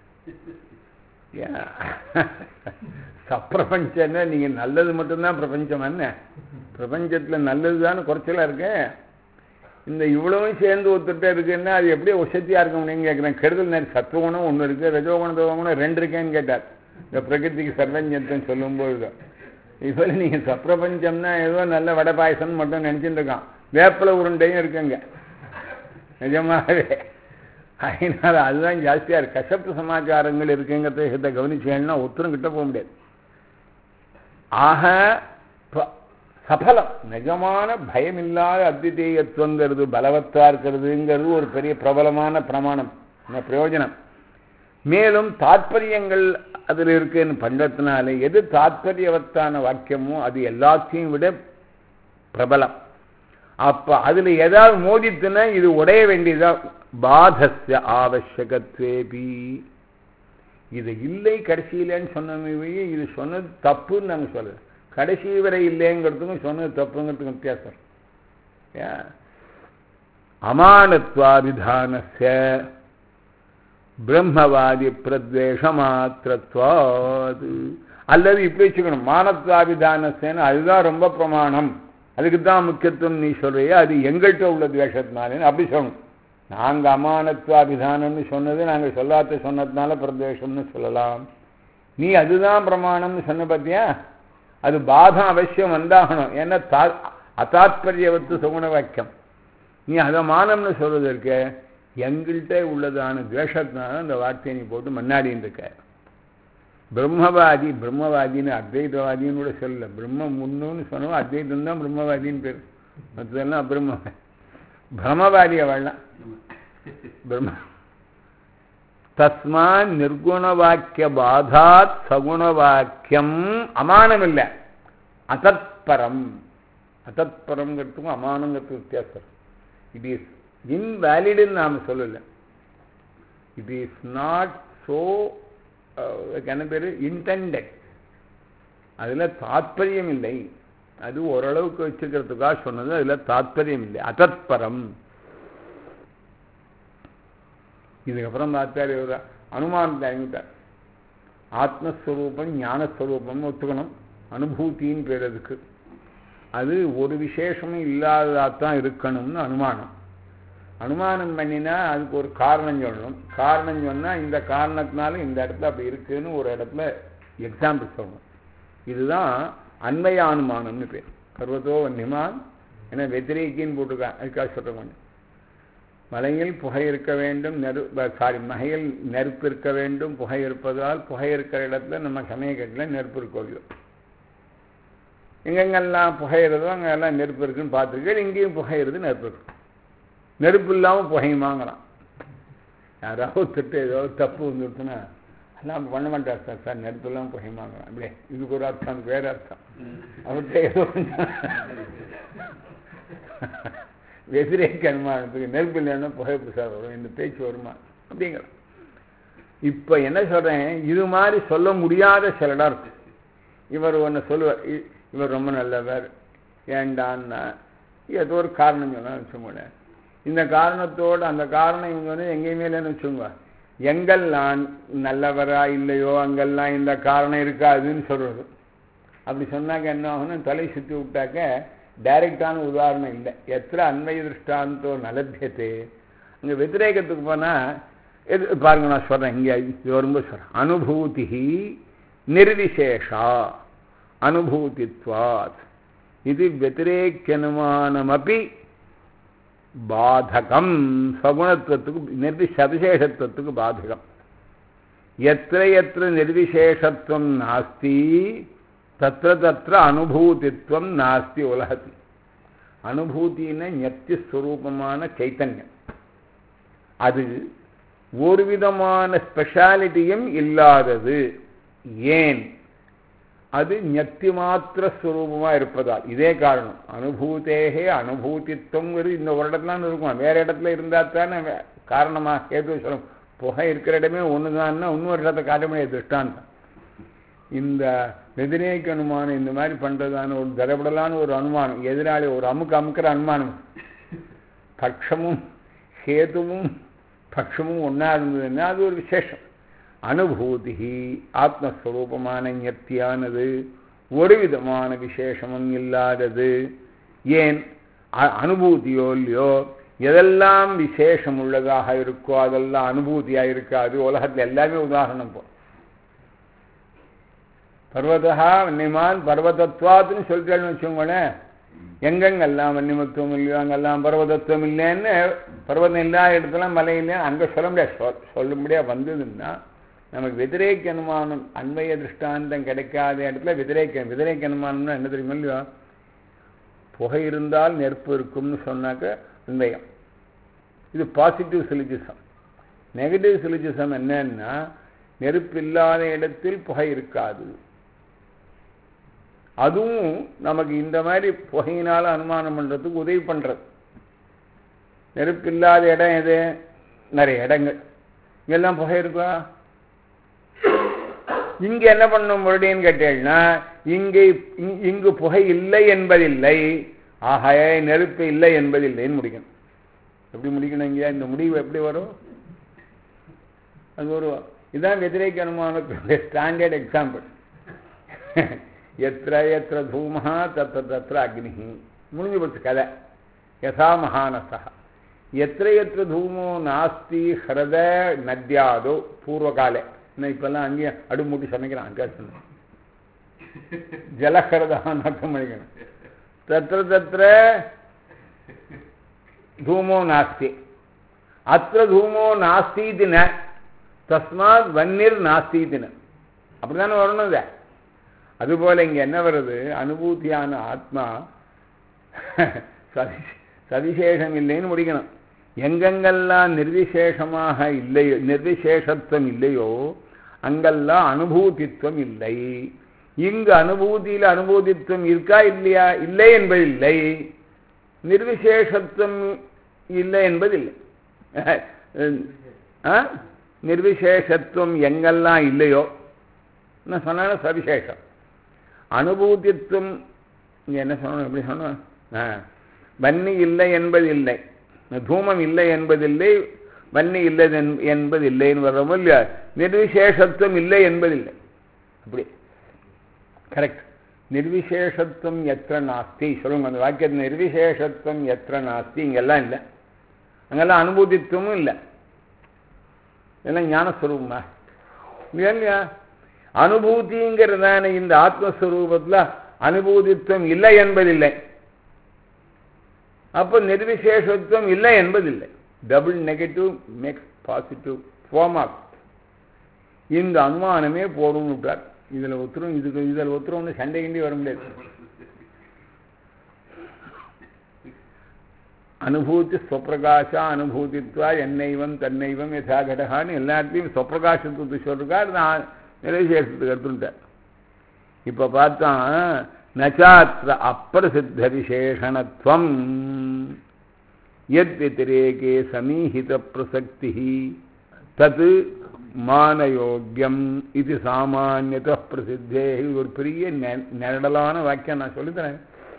சப்பிரபஞ்சன்னா நீங்கள் நல்லது மட்டும்தான் பிரபஞ்சம் என்ன பிரபஞ்சத்தில் நல்லது தானே குறைச்சலாக இருக்கேன் இந்த இவ்வளவும் சேர்ந்து ஒத்துட்டே இருக்குன்னா அது எப்படி ஒசத்தியாக இருக்க முடியும்னு கேட்குறேன் கெடுதல் நேரம் சத்துவகுணம் ஒன்று இருக்குது ரஜோகுணம் தோகுணம் ரெண்டு இருக்கேன்னு கேட்டார் இந்த பிரகிருதிக்கு சர்வஞ்சத்தை சொல்லும்போது இதில் நீங்கள் சப்பிரபஞ்சம்னா ஏதோ நல்ல வடை பாயசம்னு மட்டும் நினச்சிட்டு இருக்கான் வேப்பிலை உருண்டையும் இருக்குங்க நிஜமாகவே அதனால் அதுதான் ஜாஸ்தியாக இருக்குது கசப்பு சமாச்சாரங்கள் இருக்குங்கிறத கவனிச்சேன்னா ஒருத்தரும் கிட்ட போக முடியாது ஆக சபலம் நிஜமான பயமில்லாத அத்விதீயத்துவங்கிறது பலவத்தா இருக்கிறதுங்கிறது ஒரு பெரிய பிரபலமான பிரமாணம் பிரயோஜனம் மேலும் தாற்பயங்கள் அதில் இருக்குன்னு பண்றதுனால எது தாற்பயவத்தான வாக்கியமோ அது எல்லாத்தையும் விட பிரபலம் அப்ப அதுல ஏதாவது மோதித்துனா இது உடைய வேண்டியதா பாதஸ்ய ஆவசியகத்வேபி இது இல்லை கடைசியிலன்னு சொன்னமே இது சொன்னது தப்புன்னு நாங்கள் சொல்லுது கடைசி வரை இல்லைங்கிறதுக்கும் சொன்னது தப்புங்கிறதுக்கும் வித்தியாசம் அமானத்வாபிதானஸ்ய பிரம்மவாதி பிரத்வேஷ மாத்திரத்வாது அல்லது இப்படி வச்சுக்கணும் மானத்வாபிதானஸ்யன்னு அதுதான் ரொம்ப பிரமாணம் அதுக்கு தான் முக்கியத்துவம் நீ சொல்றிய அது எங்கள்கிட்ட உள்ள துவேஷத்தினாலேன்னு அப்படி சொல்லணும் நாங்கள் அமானத்வாபிதானம்னு சொன்னது நாங்கள் சொல்லாத சொன்னதுனால பிரத்வேஷம்னு சொல்லலாம் நீ அதுதான் பிரமாணம்னு சொன்ன பார்த்தியா அது பாதம் அவசியம் வந்தாகணும் ஏன்னா தா அதாத்பரியவத்து சுகுண வாக்கியம் நீ அதை மானம்னு சொல்வதற்கு எங்கள்கிட்ட உள்ளதான துவேஷத்தினால அந்த வார்த்தையை நீ போட்டு மன்னாடின்னு இருக்க பிரம்மவாதி பிரம்மவாதின்னு அத்வைதவாதின்னு கூட சொல்லல பிரம்ம முன்னுன்னு சொன்னோம் அத்வைதம் தான் பிரம்மவாதின்னு பேர் மற்றதெல்லாம் அபிரம்ம பிரம்மவாதி அவள்லாம் பிரம்ம தஸ்மான் நிர்குணவாக்கிய பாதாத் சகுணவாக்கியம் அமானம் இல்லை அத்தத்பரம் அத்தத்பரங்கிறதுக்கும் அமானங்கிறதுக்கு வித்தியாசம் இட் இஸ் இன்வேலிடுன்னு நாம் சொல்லலை இட் இஸ் நாட் ஸோ என்ன பேர் இன்டெண்டட் அதில் தாத்பரியம் இல்லை அது ஓரளவுக்கு வச்சுக்கிறதுக்காக சொன்னது அதில் தாத்பரியம் இல்லை அத்தத்பரம் இதுக்கப்புறம் பார்த்தார் இவர் அனுமானத்தை அறிவித்தார் ஆத்மஸ்வரூபம் ஞானஸ்வரூபம்னு ஒத்துக்கணும் அனுபூத்தின்னு பேர் அதுக்கு அது ஒரு விசேஷமும் இல்லாததாக தான் இருக்கணும்னு அனுமானம் அனுமானம் பண்ணினா அதுக்கு ஒரு காரணம் சொல்லணும் காரணம் சொன்னால் இந்த காரணத்தினால இந்த இடத்துல அப்படி இருக்குன்னு ஒரு இடத்துல எக்ஸாம்பிள் சொல்லணும் இதுதான் அன்மய அனுமானம்னு பேர் கர்வத்தோ வன்னிமான் ஏன்னா வெத்திரிக்கின்னு போட்டிருக்கான் அதுக்காக சொல்கிறேன் கொஞ்சம் மலையில் புகை இருக்க வேண்டும் நெரு சாரி மகையில் நெருப்பு இருக்க வேண்டும் புகை இருப்பதால் புகை இருக்கிற இடத்துல நம்ம சமயக்கட்டில் நெருப்பு இருக்கோம் எங்கெங்கெல்லாம் புகையிறதோ அங்கெல்லாம் நெருப்பு இருக்குன்னு பார்த்துருக்கேன் இங்கேயும் புகையிறது நெருப்பு இருக்கு நெருப்பு இல்லாமல் புகையுமாங்களாம் யாராவது திட்டு ஏதோ தப்பு வந்துருச்சுன்னா எல்லாம் பண்ண மாட்டார் சார் சார் நெருப்பு இல்லாமல் புகையுமாங்களாம் அப்படியே இதுக்கு ஒரு அர்த்தம் அதுக்கு வேறு அர்த்தம் அவர்கிட்ட ஏதோ கொஞ்சம் வெதிரேக்கு அனுமானத்துக்கு நெருப்பு இல்லைன்னா புகைப்பு சார் வரும் இந்த பேச்சு வருமா அப்படிங்கிற இப்போ என்ன சொல்கிறேன் இது மாதிரி சொல்ல முடியாத சில இடம் இருக்கு இவர் ஒன்று சொல்லுவார் இ- இவர் ரொம்ப நல்லவர் ஏண்டான்னா ஏதோ ஒரு காரணம் சொன்னா வச்சுக்கோங்க இந்த காரணத்தோடு அந்த காரணம் இவங்க வந்து எங்கேயுமே இல்லைன்னு வச்சுக்கோங்க எங்கெல்லாம் நல்லவரா இல்லையோ அங்கெல்லாம் இந்த காரணம் இருக்காதுன்னு சொல்கிறது அப்படி சொன்னாக்க என்ன ஆகும்னா தலை சுற்றி விட்டாக்க டைரக்டான உதாரணம் இல்லை எத்தனை அண்மை திருஷ்டாந்தோ நலத்தியத்தை அங்கே வெத்திரேகத்துக்கு போனால் எது பாருங்க நான் சொல்கிறேன் இங்கே இது வரும்போது சொல்கிறேன் அனுபூதி நிர்விசேஷா அனுபூதித்வாத் இது வெத்திரேக்கியனுமானமப்பி பாதகம் சகுணத்துவத்துக்கு நிர்வி சவிசேஷத்துவத்துக்கு பாதகம் எத்திர எத்திர நிர்விசேஷத்துவம் நாஸ்தி தத்திர தத்திர அனுபூதித்வம் நாஸ்தி உலகத்தி அனுபூத்தின்னு நித்தியஸ்வரூபமான சைத்தன்யம் அது ஒரு விதமான ஸ்பெஷாலிட்டியும் இல்லாதது ஏன் அது ஞத்தி மாத்திர ஸ்வரூபமாக இருப்பதால் இதே காரணம் அனுபூதேகே அனுபூதித்துவங்கிறது இந்த ஒரு இடத்துல இருக்கும் வேற இடத்துல இருந்தால் தானே வே- காரணமா கேது சொல்லும் புகை இருக்கிற இடமே ஒன்று தான்னா இன்னொரு இடத்த காட்ட முடியாது திருஷ்டாந்தம் இந்த வெதிரேக்கு அனுமானம் இந்த மாதிரி பண்ணுறதான ஒரு தரப்படலான ஒரு அனுமானம் எதிராளி ஒரு அமுக்கு அமுக்கிற அனுமானம் பட்சமும் ஹேதுவும் பட்சமும் ஒன்றா இருந்ததுன்னா அது ஒரு விசேஷம் அனுபூதி ஆத்மஸ்வரூபமான ஞப்தியானது ஒரு விதமான விசேஷமும் இல்லாதது ஏன் அ- அனுபூதியோ இல்லையோ எதெல்லாம் விசேஷம் உள்ளதாக இருக்கோ அதெல்லாம் அனுபூதியாக இருக்காது உலகத்தில் எல்லாமே உதாரணம் போ பர்வதா வன்னிமான் பர்வதத்வாத்துன்னு சொல்லிட்டேன்னு வச்சுக்கோங்களேன் எங்கெங்கெல்லாம் வன்னிமத்துவம் இல்லையோ அங்கெல்லாம் பர்வதத்துவம் இல்லைன்னு பர்வதம் இல்லாத இடத்துல மலை இல்லைன்னு அங்கே சொல்ல முடியாது சொல் சொல்ல முடியாது வந்ததுன்னா நமக்கு வெதிரேக்க அனுமானம் அன்வய திருஷ்டாந்தம் கிடைக்காத இடத்துல வெதிரேக்க வெதிரேக்க அனுமானம்னா என்ன தெரியுமா இல்லையோ புகை இருந்தால் நெருப்பு இருக்கும்னு சொன்னாக்க உண்மையம் இது பாசிட்டிவ் சிலிஜிசம் நெகட்டிவ் சிலிஜிசம் என்னன்னா நெருப்பு இல்லாத இடத்தில் புகை இருக்காது அதுவும் நமக்கு இந்த மாதிரி புகையினால அனுமானம் பண்றதுக்கு உதவி பண்றது நெருப்பு இல்லாத இடம் எது நிறைய இடங்கள் இங்கெல்லாம் புகை இருக்கா இங்க என்ன பண்ணும் மறுபடியும் கேட்டீங்கன்னா இங்கே இங்- இங்கு புகை இல்லை என்பதில்லை ஆக நெருப்பு இல்லை என்பதில்லைன்னு முடிக்கணும் எப்படி முடிக்கணும் இங்க இந்த முடிவு எப்படி வரும் அது ஒரு இதான் வெதிரேக்க அனுமானத்துடைய ஸ்டாண்டர்ட் எக்ஸாம்பிள் எத்திர எத்திர தூமஹா தத்திர தத்திர அக்னி முடிஞ்சு போச்சு கதை யதா மகானசா எத்திர எத்திர தூமோ நாஸ்தி ஹிரத நத்யாதோ பூர்வகாலே இன்னும் இப்பெல்லாம் அங்கேயே அடுமூட்டி சமைக்கிறான் அங்கே சொன்னேன் ஜலஹரதான் அர்த்தம் பண்ணிக்கணும் தத்திர தத்திர தூமோ நாஸ்தி அத்திர தூமோ நாஸ்தீதி ந தஸ்மாத் வன்னிர் நாஸ்தீதி ந அப்படிதானே வரணும் இதை அதுபோல இங்க என்ன வருது அனுபூதியான ஆத்மா சதி சதிசேஷம் இல்லைன்னு முடிக்கணும் எங்கெங்கெல்லாம் நிர்விசேஷமாக இல்லையோ நிர்விசேஷத்துவம் இல்லையோ அங்கெல்லாம் அனுபூதித்துவம் இல்லை இங்கு அனுபூதியில் அனுபூதித்துவம் இருக்கா இல்லையா இல்லை என்பதில்லை நிர்விசேஷத்துவம் இல்லை என்பதில்லை ஆ? நிர்விசேஷத்துவம் எங்கெல்லாம் இல்லையோ நான் சொன்ன சவிசேஷம் அனுபூதித்துவம் இங்க என்ன சொல்லணும் எப்படி சொல்லணும் ஆ வன்னி இல்லை என்பதில்லை தூமம் இல்லை என்பதில்லை வன்னி இல்லை என்- என்பதில்லைன்னு வர்றோமோ இல்லையா நிர்விசேஷத்துவம் இல்லை என்பதில்லை அப்படி கரெக்ட் நிர்விசேஷத்துவம் எத்திர நாஸ்தி சொல்லுங்க அந்த வாக்கியத்தில் நிர்விசேஷத்துவம் எத்திர நாஸ்தி இங்கெல்லாம் இல்லை அங்கெல்லாம் அனுபூதித்துவமும் இல்லை இதெல்லாம் ஞானஸ்வரூபமா இல்லையா இல்லையா அனுபூதிங்கிறதான இந்த ஆத்மஸ்வரூபத்தில் அனுபூதித்துவம் இல்லை என்பதில்லை அப்போ நிர்விசேஷத்துவம் இல்லை என்பதில்லை double negative makes positive form of இந்த அனுமானமே போடும்னு விட்டார் இதில் ஒத்துரும் இதுக்கு இதில் ஒத்துரும் வந்து சண்டை கிண்டி வர முடியாது அனுபூதி ஸ்வப்பிரகாச அனுபூதித்வா என்னைவம் தன்னைவம் யதா கடகான்னு எல்லாத்தையும் ஸ்வப்பிரகாசத்துக்கு சொல்லிருக்கார் நான் நிலைசேஷத்துக்கு எடுத்துட்டார் இப்போ பார்த்தா நச்சாத்திர அப்பிரசித்த விசேஷணத்துவம் எத் வத்திரேகே சமீஹித பிரசக்தி தத் மானயோக்கியம் இது சாமானியத பிரசித்தே இது ஒரு பெரிய நெ- நெரடலான வாக்கியம் நான் சொல்லித்தரேன்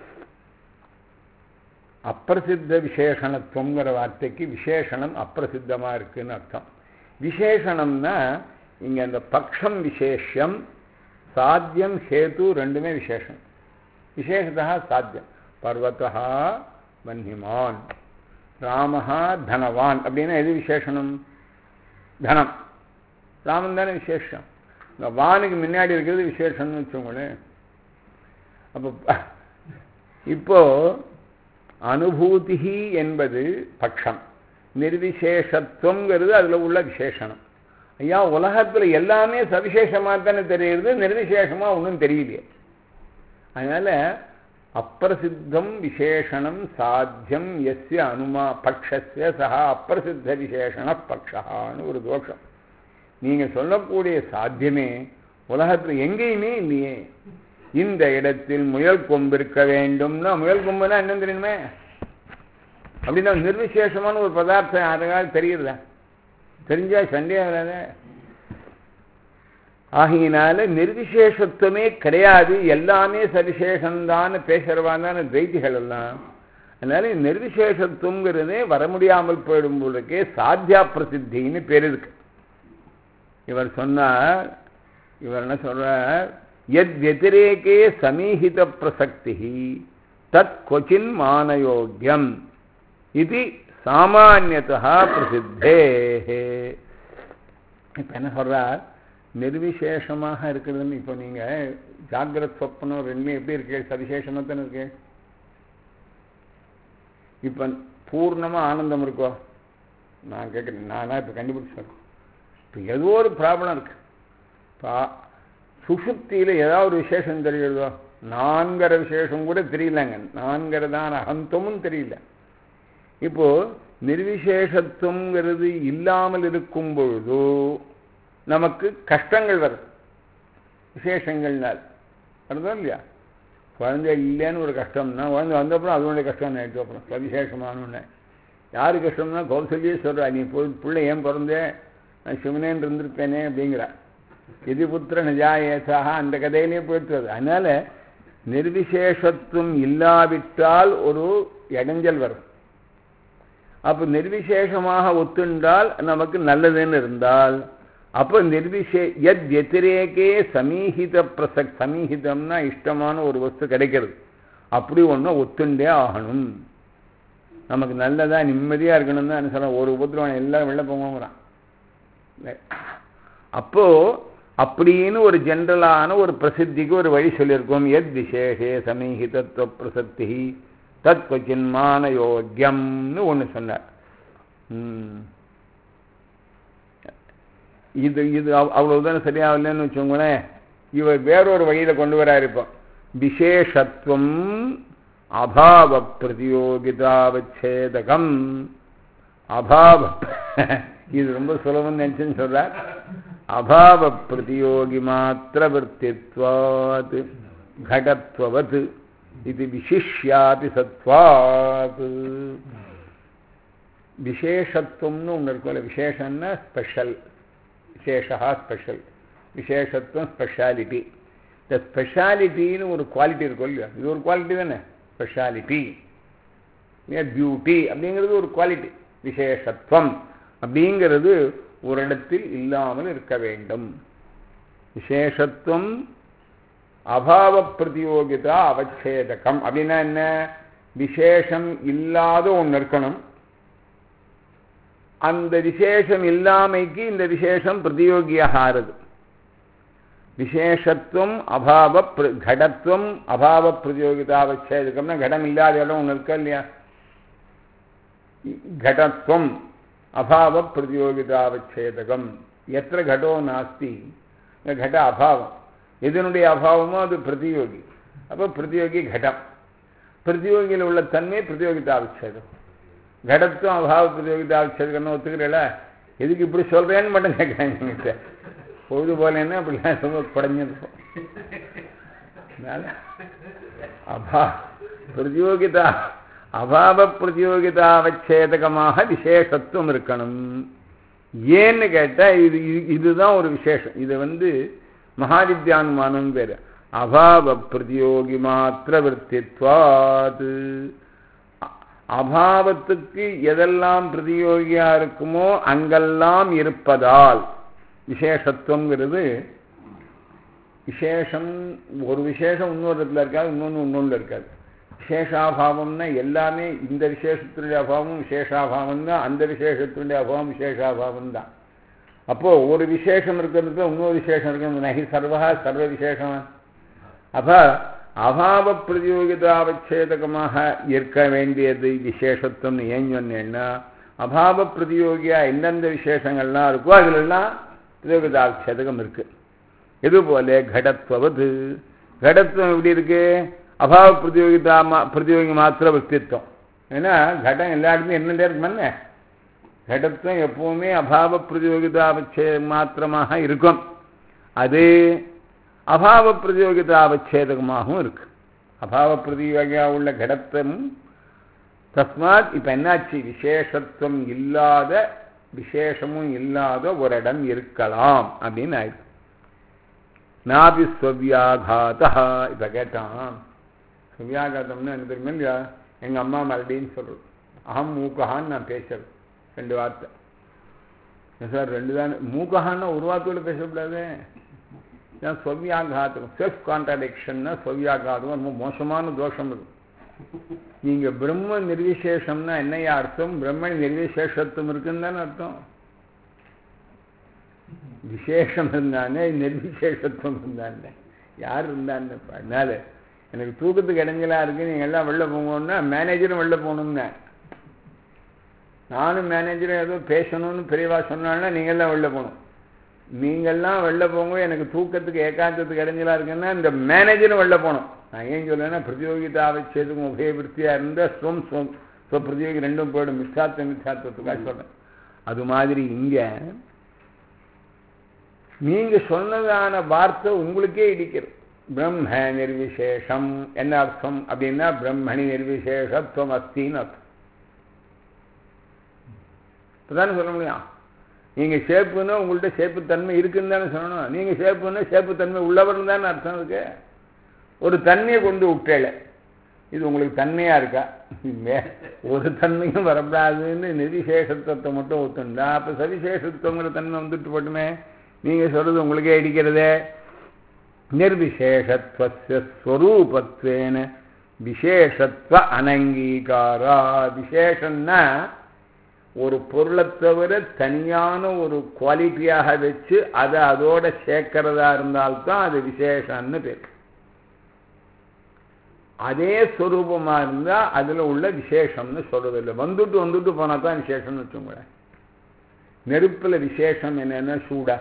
அப்பிரசித்த விசேஷணத்துவங்கிற வார்த்தைக்கு விசேஷணம் அப்பிரசித்தமா இருக்குன்னு அர்த்தம் விசேஷணம்னா இங்க அந்த பக்ஷம் விசேஷம் சாத்தியம் ஹேது ரெண்டுமே விசேஷம் விசேஷதா சாத்தியம் பர்வதா வன்னிமான் ராமஹா தனவான் அப்படின்னா எது விசேஷணம் தனம் ராமன் தானே விசேஷம் இந்த வானுக்கு முன்னாடி இருக்கிறது விசேஷம்னு வச்சுக்கோங்களேன் அப்போ இப்போ அனுபூதி என்பது பட்சம் நிர்விசேஷத்துவங்கிறது அதில் உள்ள விசேஷணம் ஐயா உலகத்தில் எல்லாமே சவிசேஷமாக தானே தெரியுது நிர்விசேஷமாக ஒன்றும் தெரியலையே அதனால அப்பிரசித்தம் விசேஷணம் சாத்தியம் எஸ்ய அனுமா பக்ஷஸ்ய சகா அப்பிரசித்த விசேஷண பக்ஷான்னு ஒரு தோஷம் நீங்க சொல்லக்கூடிய சாத்தியமே உலகத்தில் எங்கேயுமே இல்லையே இந்த இடத்தில் முயல் கொம்பு இருக்க வேண்டும்னா முயல் கொம்புனா என்ன தெரியுமே அப்படின்னா நிர்விசேஷமான ஒரு பதார்த்தம் யாருக்காவது தெரியுதா தெரிஞ்சா சந்தேகம் வராத ஆகையினால நிர்விசேஷத்துவமே கிடையாது எல்லாமே சவிசேஷம்தான் பேசுறவான துவைத்திகள் எல்லாம் அதனால நிர்விசேஷத்துவங்கிறதே வர முடியாமல் போயிடும் போலுக்கே சாத்தியா பிரசித்தின்னு பேர் இருக்கு இவர் சொன்னார் இவர் என்ன சொல்றார் எத் வத்திரேகே சமீஹித பிரசக்தி தத் கொச்சின் மானயோக்கியம் இது சாமானியதா பிரசித்தே இப்ப என்ன சொல்றார் நிர்விசேஷமாக இருக்கிறதுன்னு இப்போ நீங்க ஜாகிரத் சொப்பனம் ரெண்டுமே எப்படி இருக்கு சவிசேஷமா தானே இருக்கு இப்ப பூர்ணமா ஆனந்தம் இருக்கோ நான் கேட்குறேன் நானா இப்போ கண்டுபிடிச்சு சொல்றேன் இப்போ ஏதோ ஒரு ப்ராப்ளம் இருக்கு இப்போ சுஷுப்தியில் ஏதாவது ஒரு விசேஷம் தெரியுதோ நான்கிற விசேஷம் கூட தெரியலங்க நான்கிறதான அகந்தமும் தெரியல இப்போ நிர்விசேஷத்துவங்கிறது இல்லாமல் இருக்கும் பொழுது நமக்கு கஷ்டங்கள் வருது விசேஷங்கள்னால் வருதோ இல்லையா குழந்தை இல்லைன்னு ஒரு கஷ்டம்னா குழந்தை வந்தப்புறம் அதனுடைய கஷ்டம் ஆயிடுச்சு அப்புறம் சவிசேஷமானோன்னு யாரு கஷ்டம்னா கௌசல்யே சொல்கிறா நீ போய் பிள்ளை ஏன் பிறந்தே நான் சிவனேன் இருந்திருப்பேனே அப்படிங்கிறா எதி புத்திர நிஜாயேசாக அந்த கதையிலே போயிட்டு வருது அதனால நிர்விசேஷத்துவம் இல்லாவிட்டால் ஒரு இடைஞ்சல் வரும் அப்போ நிர்விசேஷமாக ஒத்துண்டால் நமக்கு நல்லதுன்னு இருந்தால் அப்போ நிர்விசே எத் வத்திரேகே சமீஹித பிரசக் சமீஹிதம்னா இஷ்டமான ஒரு வஸ்து கிடைக்கிறது அப்படி ஒன்று ஒத்துண்டே ஆகணும் நமக்கு நல்லதா நிம்மதியாக இருக்கணும் தான் சொல்ல ஒரு உபத்திரவன் எல்லாரும் வெளில போங்கிறான் அப்போ அப்படின்னு ஒரு ஜென்ரலான ஒரு பிரசித்திக்கு ஒரு வழி சொல்லியிருக்கோம் எத் விசேஷே சமீஹிதத்துவ பிரசக்தி தத் கொச்சின்மான யோக்கியம்னு ஒன்று சொன்னார் ம். இது இது அவ்- அவ்வளவுதான் சரியாகலன்னு வச்சுக்கோங்களேன் இவர் வேறொரு வழியில கொண்டு வராரு இப்போ விசேஷத்துவம் அபாவ பிரதியோகிதாவச்சேதகம் அபாவ இது ரொம்ப சுலபம் நினைச்சுன்னு சொல்றார் அபாவ பிரதியோகி மாத்திர விற்த்தித்வாத் கடத்வவத் இது விசிஷ்யாபி சத்வாத் விசேஷத்துவம்னு ஒன்று இருக்கும்ல விசேஷம்னா ஸ்பெஷல் விசேஷா ஸ்பெஷல் விசேஷத்துவம் ஸ்பெஷாலிட்டி இந்த ஸ்பெஷாலிட்டின்னு ஒரு குவாலிட்டி இருக்கும் இல்லையா இது ஒரு குவாலிட்டி தானே ஸ்பெஷாலிட்டி பியூட்டி அப்படிங்கிறது ஒரு குவாலிட்டி விசேஷத்துவம் அப்படிங்கிறது ஒரு இடத்தில் இல்லாமல் இருக்க வேண்டும் விசேஷத்துவம் அபாவ பிரதியோகிதா அவச்சேதகம் அப்படின்னா என்ன விசேஷம் இல்லாத ஒன்று இருக்கணும் அந்த விசேஷம் இல்லாமைக்கு இந்த விசேஷம் பிரதியோகியாக ஆறுது விசேஷத்துவம் அபாவ பிர- கடத்துவம் அபாவ பிரதியோகிதாவச்சேதுக்கம்னா கடம் இல்லாத இடம் ஒன்று இருக்கா இல்லையா घटत्वम् அபாவப்பிரதியோகிதாவச்சேதகம் எத்திர கடோ நாஸ்தி இந்த கட அபாவம் எதனுடைய அபாவமோ அது பிரதியோகி அப்போ பிரதியோகி கடம் பிரதியோகியில் உள்ள தன்மை பிரதியோகிதாவச்சேதம் கடத்துவம் அபாவ பிரதியோகிதாவச்சேதகம்னு ஒத்துக்கிறல எதுக்கு இப்படி சொல்றேன்னு மட்டும் கேட்குறாங்க என்கிட்ட பொழுது போலேன்னா அப்படிலாம் ரொம்ப குறைஞ்சது அதனால அபா பிரதியோகிதா அபாவ பிரதியோகிதாவச்சேதகமாக விசேஷத்துவம் இருக்கணும் ஏன்னு கேட்டால் இது இது- இதுதான் ஒரு விசேஷம் இது வந்து மகாவித்யானுமானம் பேர் அபாவ பிரதியோகி மாத்திர விற்த்தித்வாது அபாவத்துக்கு எதெல்லாம் பிரதியோகியா இருக்குமோ அங்கெல்லாம் இருப்பதால் விசேஷத்துவங்கிறது விசேஷம் ஒரு விசேஷம் இன்னொரு இடத்துல இருக்காது இன்னொன்று இன்னொன்று இருக்காது விசேஷாபாவம்னா எல்லாமே இந்த விசேஷத்தினுடைய அபாவம் விசேஷாபாவம் தான் அந்த விசேஷத்தினுடைய அபாவம் விசேஷாபாவம் தான் அப்போ ஒரு விசேஷம் இருக்கிறதுக்கு இன்னொரு விசேஷம் இருக்கிறது நகி சர்வா சர்வ விசேஷம் அப்ப அபாவ பிரதியோகிதாவச்சேதகமாக இருக்க வேண்டியது விசேஷத்துவம்னு ஏன் சொன்னேன்னா அபாவ பிரதியோகியா எந்தெந்த விசேஷங்கள்லாம் இருக்கோ அதுலெல்லாம் பிரதியோகிதாவச்சேதகம் இருக்கு இதுபோல கடத்துவது கடத்துவம் எப்படி இருக்கு அபாவ பிரதியோகிதா மா- பிரதியோகி மாத்திர வஸ்தித்வம் ஏன்னா கடம் எல்லா இடத்துலையும் என்னண்டே இருக்குமே கடத்துவம் எப்பவுமே அபாவ பிரதியோகிதாவச்சே மாத்திரமாக இருக்கும் அது அபாவ பிரதியோகிதாவச்சேதகமாகவும் இருக்கு அபாவ பிரதியோகியா உள்ள கடத்தம் தஸ்மாத் இப்ப என்னாச்சு விசேஷத்துவம் இல்லாத விசேஷமும் இல்லாத ஒரு இடம் இருக்கலாம் அப்படின்னு ஆயிடுச்சு நாபி ஸ்வவியாகாதா இப்ப கேட்டான் ஸ்வவியாகாதம்னு எனக்கு தெரியுமா இல்லையா எங்க அம்மா மறுபடியும் சொல்றது அகம் மூக்கஹான்னு நான் பேசுறது ரெண்டு வார்த்தை ஏன் சார் ரெண்டு தான் மூக்கஹான்னா ஒரு வார்த்தையோட பேசக்கூடாது ஏன் ஸ்வவியாகாதம் செல்ஃப் கான்ட்ராடிக்ஷன்னா ஸ்வவியாகாதம் ரொம்ப மோசமான தோஷம் இது நீங்க பிரம்ம நிர்விசேஷம்னா என்னையா அர்த்தம் பிரம்ம நிர்விசேஷத்துவம் இருக்குன்னு தானே அர்த்தம் விசேஷம் இருந்தானே நிர்விசேஷத்துவம் இருந்தானே யார் இருந்தான்னு அதனால எனக்கு தூக்கத்துக்கு இடைஞ்சலா இருக்கு நீங்க எல்லாம் வெளில போங்கன்னா மேனேஜரும் வெளில போகணும்னு நானும் மேனேஜரும் ஏதோ பேசணும்னு பெரியவா சொன்னாங்கன்னா நீங்க எல்லாம் வெளில போகணும் நீங்கெல்லாம் வெளில போங்க எனக்கு தூக்கத்துக்கு ஏகாந்தத்துக்கு இடைஞ்சலா இருக்குன்னா இந்த மேனேஜரும் வெளில போகணும் நான் ஏன் சொல்றேன்னா பிரதியோகிதா வச்சதுக்கும் உபயவிருத்தியா இருந்தா ஸ்வம் ஸ்வம் ஸ்வ பிரதியோகி ரெண்டும் போயிடும் மிஸ்தாத்த மிஸ்தாத்துவத்துக்காக சொல்றேன் அது மாதிரி இங்க நீங்க சொன்னதான வார்த்தை உங்களுக்கே இடிக்கிறது பிரம்ம நிர்விசேஷம் என்ன அர்த்தம் அப்படின்னா பிரம்மணி நிர்விசேஷத்துவம் அஸ்தின்னு அர்த்தம் இப்பதானே சொல்ல முடியும் நீங்க சேப்புன்னா உங்கள்ட்ட சேப்புத்தன்மை இருக்குன்னு தானே சொல்லணும் நீங்க சேப்புன்னா சேப்புத்தன்மை உள்ளவர்னு தானே அர்த்தம் இருக்கு ஒரு தன்மையை கொண்டு விட்டேல இது உங்களுக்கு தன்மையா இருக்கா மே- ஒரு தன்மையும் வரக்கூடாதுன்னு நிர்விசேஷத்துவத்தை மட்டும் ஒத்துண்டா அப்ப சவிசேஷத்துவங்கிற தன்மை வந்துட்டு போட்டுமே நீங்க சொல்றது உங்களுக்கே இடிக்கிறதே நிர்விசேஷத்வஸ்ய ஸ்வரூபத்வேன விசேஷத்துவ அனங்கீகாரா விசேஷம்னா ஒரு பொருளை தவிர தனியான ஒரு குவாலிட்டியாக வச்சு அதை அதோட சேர்க்கிறதா இருந்தால்தான் அது விசேஷம்னு பேர் அதே ஸ்வரூபமா இருந்தா அதுல உள்ள விசேஷம்னு சொல்றது இல்லை வந்துட்டு வந்துட்டு போனா தான் விசேஷம்னு வச்சுக்கோங்களேன் நெருப்புல விசேஷம் என்னன்னா சூடா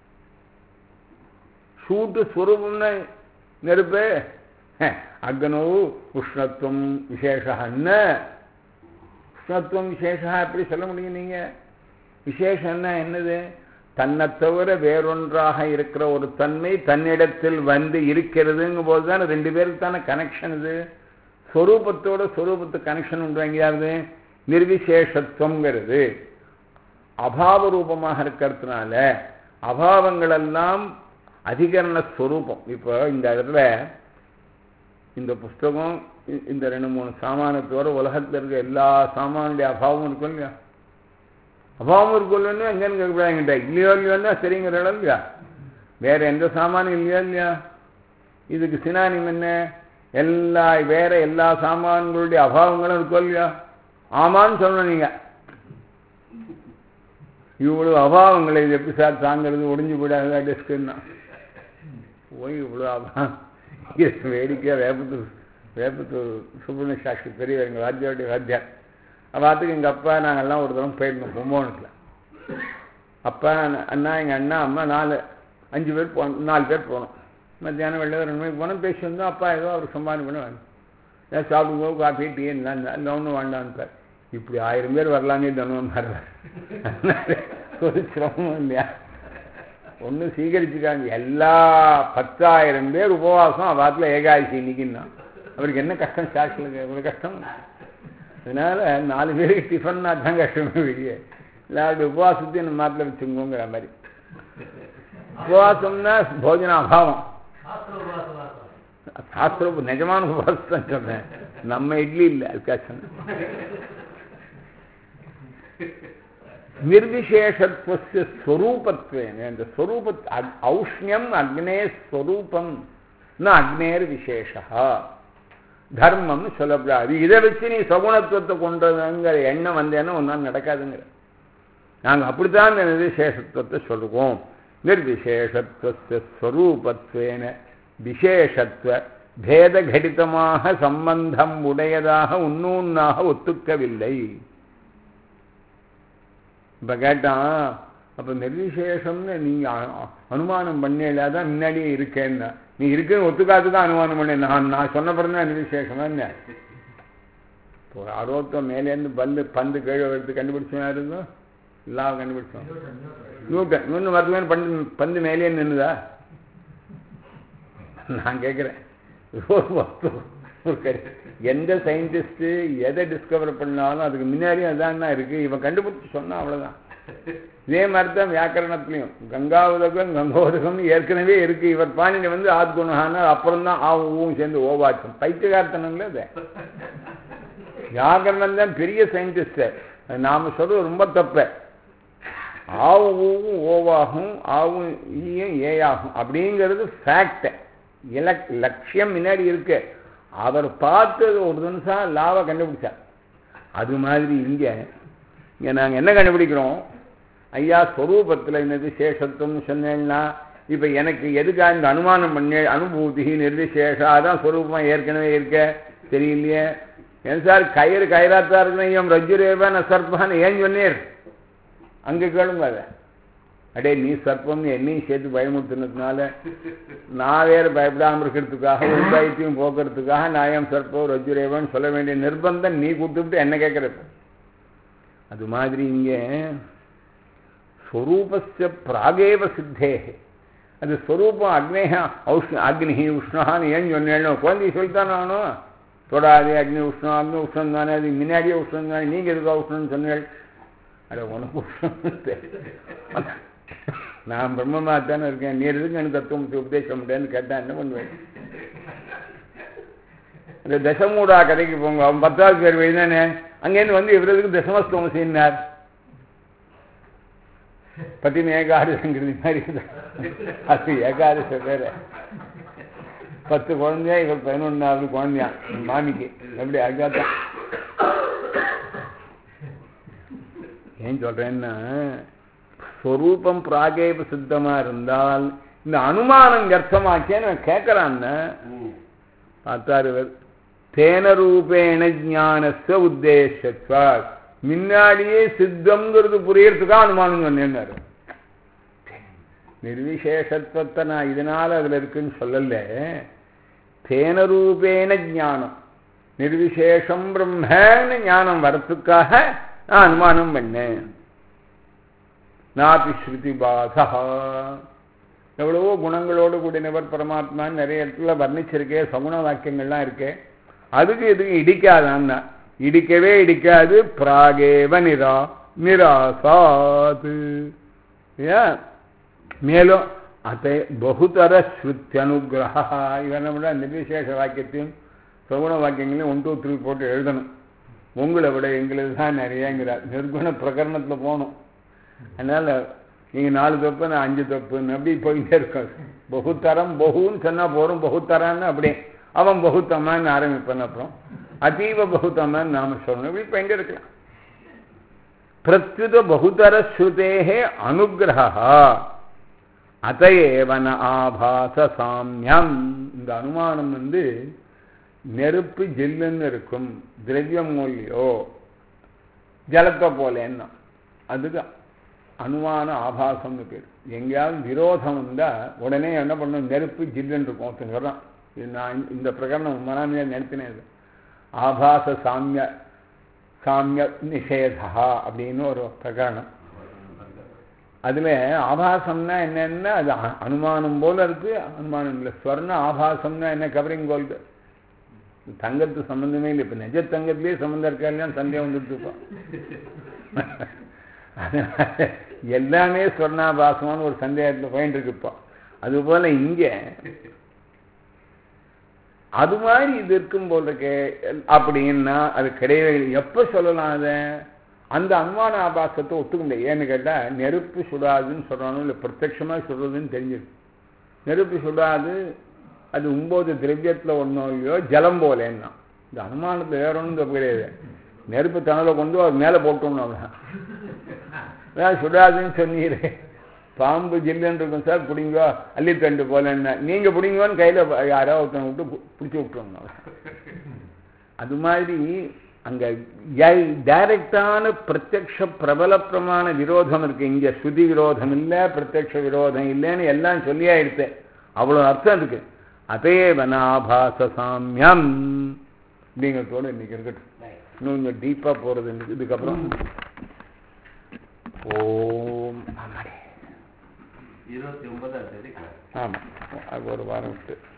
சூட்டு ஸ்வரூபம்னா நெருப்பு அக்னோ உஷ்ணத்துவம் விசேஷன்னு உஷ்ணத்துவம் விசேஷா எப்படி சொல்ல முடியும் நீங்க விசேஷம்னா என்னது தன்னை தவிர வேறொன்றாக இருக்கிற ஒரு தன்மை தன்னிடத்தில் வந்து இருக்கிறதுங்கும் போது தானே ரெண்டு பேருக்கு தானே கனெக்ஷன் இது ஸ்வரூபத்தோட ஸ்வரூபத்து கனெக்ஷன் உண்டு எங்கேயாவது நிர்விசேஷத்துவங்கிறது அபாவ ரூபமாக இருக்கிறதுனால அபாவங்கள் எல்லாம் அதிகரண ஸ்வரூபம் இப்போ இந்த இடத்துல இந்த புஸ்தகம் இ- இந்த ரெண்டு மூணு சாமானத்தோட உலகத்தில் இருக்க எல்லா சாமானுடைய அபாவமும் இருக்கும் இல்லையா அபாவம் இருக்கும் இல்லைன்னு எங்கன்னு கேட்கக்கூடாதுங்கிட்ட இல்லையோ இல்லையோன்னா சரிங்கிற இடம் இல்லையா வேற எந்த சாமானும் இல்லையா இல்லையா இதுக்கு சினானிம் என்ன எல்லா வேற எல்லா சாமான்களுடைய அபாவங்களும் இருக்கும் இல்லையா ஆமான்னு சொல்லணும் நீங்க இவ்வளோ அபாவங்களை இது எப்படி சார் தாங்கிறது ஒடிஞ்சு போயிடாதா டெஸ்க்குன்னா போய் இவ்வளோ அபாவம் இது வேடிக்கையாக வேப்பத்தூர் வேப்பத்தூர் சுப்பிரமணிய சாஸ்திரி பெரியவர் எங்கள் வாத்தியாருடைய வாத்தியார் அவாத்துக்கு எங்கள் அப்பா நாங்கள்லாம் ஒரு தரம் போயிருந்தோம் கும்பகோணத்தில் அப்பா அண்ணா எங்கள் அண்ணா அம்மா நாலு அஞ்சு பேர் போ நாலு பேர் போனோம் மத்தியானம் வெளில ரெண்டு மணிக்கு போனோம் பேசி வந்தோம் அப்பா ஏதோ அவர் சம்பாதனை பண்ணி வாங்க ஏன் சாப்பிடுங்க காஃபி டீ என்ன இந்த ஒன்றும் வேண்டான்ட்டார் இப்படி ஆயிரம் பேர் வரலாமே தனுவன் மாறுவார் ஒரு சிரமம் இல்லையா ஒன்றும் சீகரிச்சுக்காங்க எல்லா பத்தாயிரம் பேர் உபவாசம் அவாத்தில் ஏகாதசி இன்னைக்குன்னா அவருக்கு என்ன கஷ்டம் சாட்சியில் ஒரு கஷ்டம் அதனால நாலு பேருக்கு டிஃபன்னா தான் கஷ்டமே வெளியே எல்லாருடைய உபவாசத்தையும் நம்ம மாட்டில் வச்சுக்கோங்கிற மாதிரி உபவாசம்னா போஜன அபாவம் சாஸ்திர உபாசம் வாசம் சாஸ்திர நிஜமான உபவாசம் சொன்னேன் நம்ம இட்லி இல்லை அதுக்காக சொன்னேன் நிர்விசேஷத்துவ ஸ்வரூபத்வேன இந்த ஸ்வரூப ஔஷ்ணியம் அக்னே ஸ்வரூபம் ந அக்னேர் விசேஷா தர்மம்னு சொல்லக்கூடாது இதை வச்சு நீ சகுணத்துவத்தை கொண்டதுங்கிற எண்ணம் வந்தேன்னா ஒன்றால் நடக்காதுங்கிற நாங்கள் அப்படித்தான் இந்த நிர்விசேஷத்துவத்தை சொல்லுவோம் நிர்விசேஷத்துவ ஸ்வரூபத்வேன விசேஷத்துவ பேதகடிதமாக சம்பந்தம் உடையதாக உன்னூன்னாக ஒத்துக்கவில்லை இப்போ கேட்டான் அப்போ நிர்விசேஷம்னு நீங்கள் அனுமானம் பண்ணலாதான் முன்னாடியே இருக்கேன்னா நீ இருக்குன்னு ஒத்துக்காது தான் அனுமானம் பண்ண நான் நான் சொன்ன பிறகு நிர்விசேஷமா என்ன இப்போ அறுபத்தம் மேலேருந்து பந்து பந்து கீழே எடுத்து கண்டுபிடிச்சோம் இருந்தோம் எல்லாம் கண்டுபிடிச்சோம் நியூட்டன் இன்னொன்று வருதுன்னு பந்து பந்து மேலே நின்றுதா நான் கேட்குறேன் ஒரு வஸ்து ஒரு கரு எந்த சயின்டிஸ்ட்டு எதை டிஸ்கவர் பண்ணாலும் அதுக்கு முன்னாடியும் அதான் தான் இருக்குது இவன் கண்டுபிடிச்சி சொன்னான் அவ்வளோதான் இதே மாதிரி தான் வியாக்கரணத்துலையும் கங்காவுதகம் கங்கோதகம் ஏற்கனவே இருக்குது இவர் பாணினி வந்து ஆத்குணான அப்புறம் தான் ஆ ஊவும் சேர்ந்து ஓவாச்சும் பைத்தியகார்த்தனங்களே அது வியாக்கரணம் தான் பெரிய சயின்டிஸ்ட்டு நாம் சொல்றது ரொம்ப தப்பு ஆவும் ஊவும் ஓவாகும் ஆவும் ஈயும் ஏயாகும் அப்படிங்கிறது ஃபேக்ட் இலக் லட்சியம் முன்னாடி இருக்கு அவர் பார்த்தது ஒரு நிமிஷம் லாவை கண்டுபிடிச்சார் அது மாதிரி இங்கே இங்கே நாங்கள் என்ன கண்டுபிடிக்கிறோம் ஐயா ஸ்வரூபத்தில் என்னது சேஷத்துவம்னு சொன்னேன்னா இப்போ எனக்கு எதுக்காக இந்த அனுமானம் பண்ண அனுபூதி நிர்விசேஷம் அதான் ஸ்வரூபமாக ஏற்கனவே இருக்க தெரியலையே ஏன் சார் கயிறு கயிறாத்தான் இருக்கணும் என் ரஜுரேவன் சர்ப்பான்னு ஏன் சொன்னீர் அங்கே கேளுங்க அதை அடே நீ சர்ப்பம்னு என்னையும் சேர்த்து பயமுறுத்தினதுனால நான் வேறு பயப்படாமல் இருக்கிறதுக்காக ஒரு பயத்தையும் போக்குறதுக்காக நான் ஏன் சர்ப்பம் ரஜுரேவன் சொல்ல வேண்டிய நிர்பந்தம் நீ கொடுத்துட்டு என்ன கேட்குறது அது மாதிரி இங்கே ஸ்வரூபஸ்ய பிராகேவ சித்தே அது ஸ்வரூபம் அக்னேக ஔஷ்ண அக்னி உஷ்ணான்னு ஏன் சொன்னேன்னு குழந்தை சொல்லித்தான் நானும் தொடாது அக்னி உஷ்ணம் அக்னி உஷ்ணம் தானே அது முன்னாடியே உஷ்ணம் தானே நீங்கள் எதுக்கா உஷ்ணம்னு சொன்னேன் அட உனக்கு உஷ்ணம் நான் பிரம்மமாக தானே இருக்கேன் நீ எதுக்கு எனக்கு தத்துவம் உபதேசம் முடியாதுன்னு கேட்டா என்ன பண்ணுவேன் இந்த தசமூடா கதைக்கு போங்க அவன் பத்தாவது பேர் வயதானே அங்கேருந்து வந்து இவரதுக்கு தசமஸ்தோமம் செய்யினார் பத்தின ஏகாதசங்கிறது மாதிரி அது ஏகாதச பேர பத்து குழந்தையா இவர் பதினொன்றாவது குழந்தையா மாமிக்கு எப்படி அகாத்தான் ஏன் சொல்றேன்னா ஸ்வரூபம் பிராகேப சித்தமா இருந்தால் இந்த அனுமானம் அர்த்தமாச்சேன்னு கேட்கறான்னு பார்த்தாரு இவர் தேன ரூபேண ஜானச உத்தேசத்வார் முன்னாடியே சித்தம்ங்கிறது புரியறதுக்காக அனுமானம் சொன்னேன்னாரு நிர்விசேஷத்துவத்தை நான் இதனால அதுல இருக்குன்னு சொல்லல தேன ரூபேண ஞானம் நிர்விசேஷம் பிரம்மன்னு ஞானம் வரத்துக்காக நான் அனுமானம் பண்ணேன் நாபி ஸ்ருதி பாதா எவ்வளவோ குணங்களோடு கூடினவர் பரமாத்மான்னு நிறைய இடத்துல வர்ணிச்சிருக்கே சகுண வாக்கியங்கள்லாம் இருக்கே அதுக்கு இதுக்கு இடிக்காதான்னா இடிக்கவே இடிக்காது பிராகேவ நிரா நிராசாது ஏன் மேலும் அதை பகுதர ஸ்ருத்தியனுகிரகா இவன் நம்மள நிர்விசேஷ வாக்கியத்தையும் சகுண வாக்கியங்களையும் ஒன் டூ த்ரீ போட்டு எழுதணும் உங்களை விட எங்களுக்கு தான் நிறையங்கிறார் நிர்குண பிரகரணத்தில் போகணும் அதனால் நீங்கள் நாலு தப்பு நான் அஞ்சு தப்புன்னு அப்படி போயிட்டே இருக்கோம் பகுத்தரம் பகுன்னு சொன்னால் போகிறோம் பகுத்தரான்னு அப்படியே அவன் பகுத்தமான்னு ஆரம்பிப்பான் அப்புறம் அதீவ பகுத்தமான்னு நாம சொல்லணும் இப்படி இப்போ எங்கே இருக்கலாம் பிரத்யுத பகுதர ஸ்ருதேகே அனுகிரகா அதையேவன ஆபாச சாமியம் இந்த அனுமானம் வந்து நெருப்பு ஜில்லுன்னு இருக்கும் திரவியம் மூலியோ ஜலத்தை போலேன்னா அதுக்கு அனுமான ஆபாசம்னு பேர் எங்கேயாவது விரோதம் வந்தால் உடனே என்ன பண்ணும் நெருப்பு ஜில்லுன்னு இருக்கும் ஒருத்தன் சொல்கிறான் இது நான் இந்த- இந்த பிரகரணம் மனாமியா நினைத்தினேன் இது. ஆபாச சாமிய சாமிய நிஷேதா அப்படின்னு ஒரு பிரகரணம் அதில் ஆபாசம்னா என்னன்னா அது அ- அனுமானம் போல இருக்கு அனுமானம் இல்லை ஸ்வர்ண ஆபாசம்னா என்ன கவரிங் கோல்டு தங்கத்து சம்மந்தமே இல்லை இப்போ நிஜ தங்கத்திலே சம்மந்தம் இருக்கா இல்லையான்னு சந்தேகம் வந்துட்டு அதனால எல்லாமே ஸ்வர்ணாபாசமான ஒரு சந்தேகத்தில் போயிட்டு இருக்கு இப்போ அதுபோல இங்கே அது மாதிரி இது இருக்கும் போல் இருக்கே அப்படின்னா அது கிடையவே இல்லை. எப்போ சொல்லலாம் அதை அந்த அனுமான ஆபாசத்தை ஒத்துக்க முடியாது ஏன்னு கேட்டால் நெருப்பு சுடாதுன்னு சொல்கிறானோ இல்லை பிரத்யட்சமாக சுடுறதுன்னு தெரிஞ்சிருக்கு நெருப்பு சுடாது அது ஒம்பது திரவியத்தில் ஒன்றும் இல்லையோ ஜலம் போலேன்னா இந்த அனுமானத்தில் வேற ஒன்றும் தப்பு கிடையாது நெருப்பு தணலை கொண்டு அது மேலே போட்டோம்னு அவ்வளோ அதான் சுடாதுன்னு சொன்னீரே பாம்பு ஜில்லுன்னு இருக்கும் சார் பிடிங்கோ அள்ளித்தண்டு போலன்னா நீங்கள் பிடிங்கோன்னு கையில் யாரோ ஒருத்தன் விட்டு பு- பிடிச்சி விட்டுருங்க அது மாதிரி அங்கே டைரக்டான பிரத்யக்ஷ பிரபல பிரமாண விரோதம் இருக்கு இங்கே ஸ்ருதி விரோதம் இல்லை பிரத்யக்ஷ விரோதம் இல்லைன்னு எல்லாம் சொல்லியாயிடுத்து அவ்வளோ அர்த்தம் இருக்கு அதே வனாபாச சாமியம் அப்படிங்கிறதோடு இன்னைக்கு இருக்கட்டும் இன்னும் கொஞ்சம் டீப்பாக போகிறது இதுக்கப்புறம் ஓம் ஆமாடி இருபத்தி ஒன்பதாம் தேதி கிளாஸ் ஆமாம் அது ஒரு வாரம் விட்டு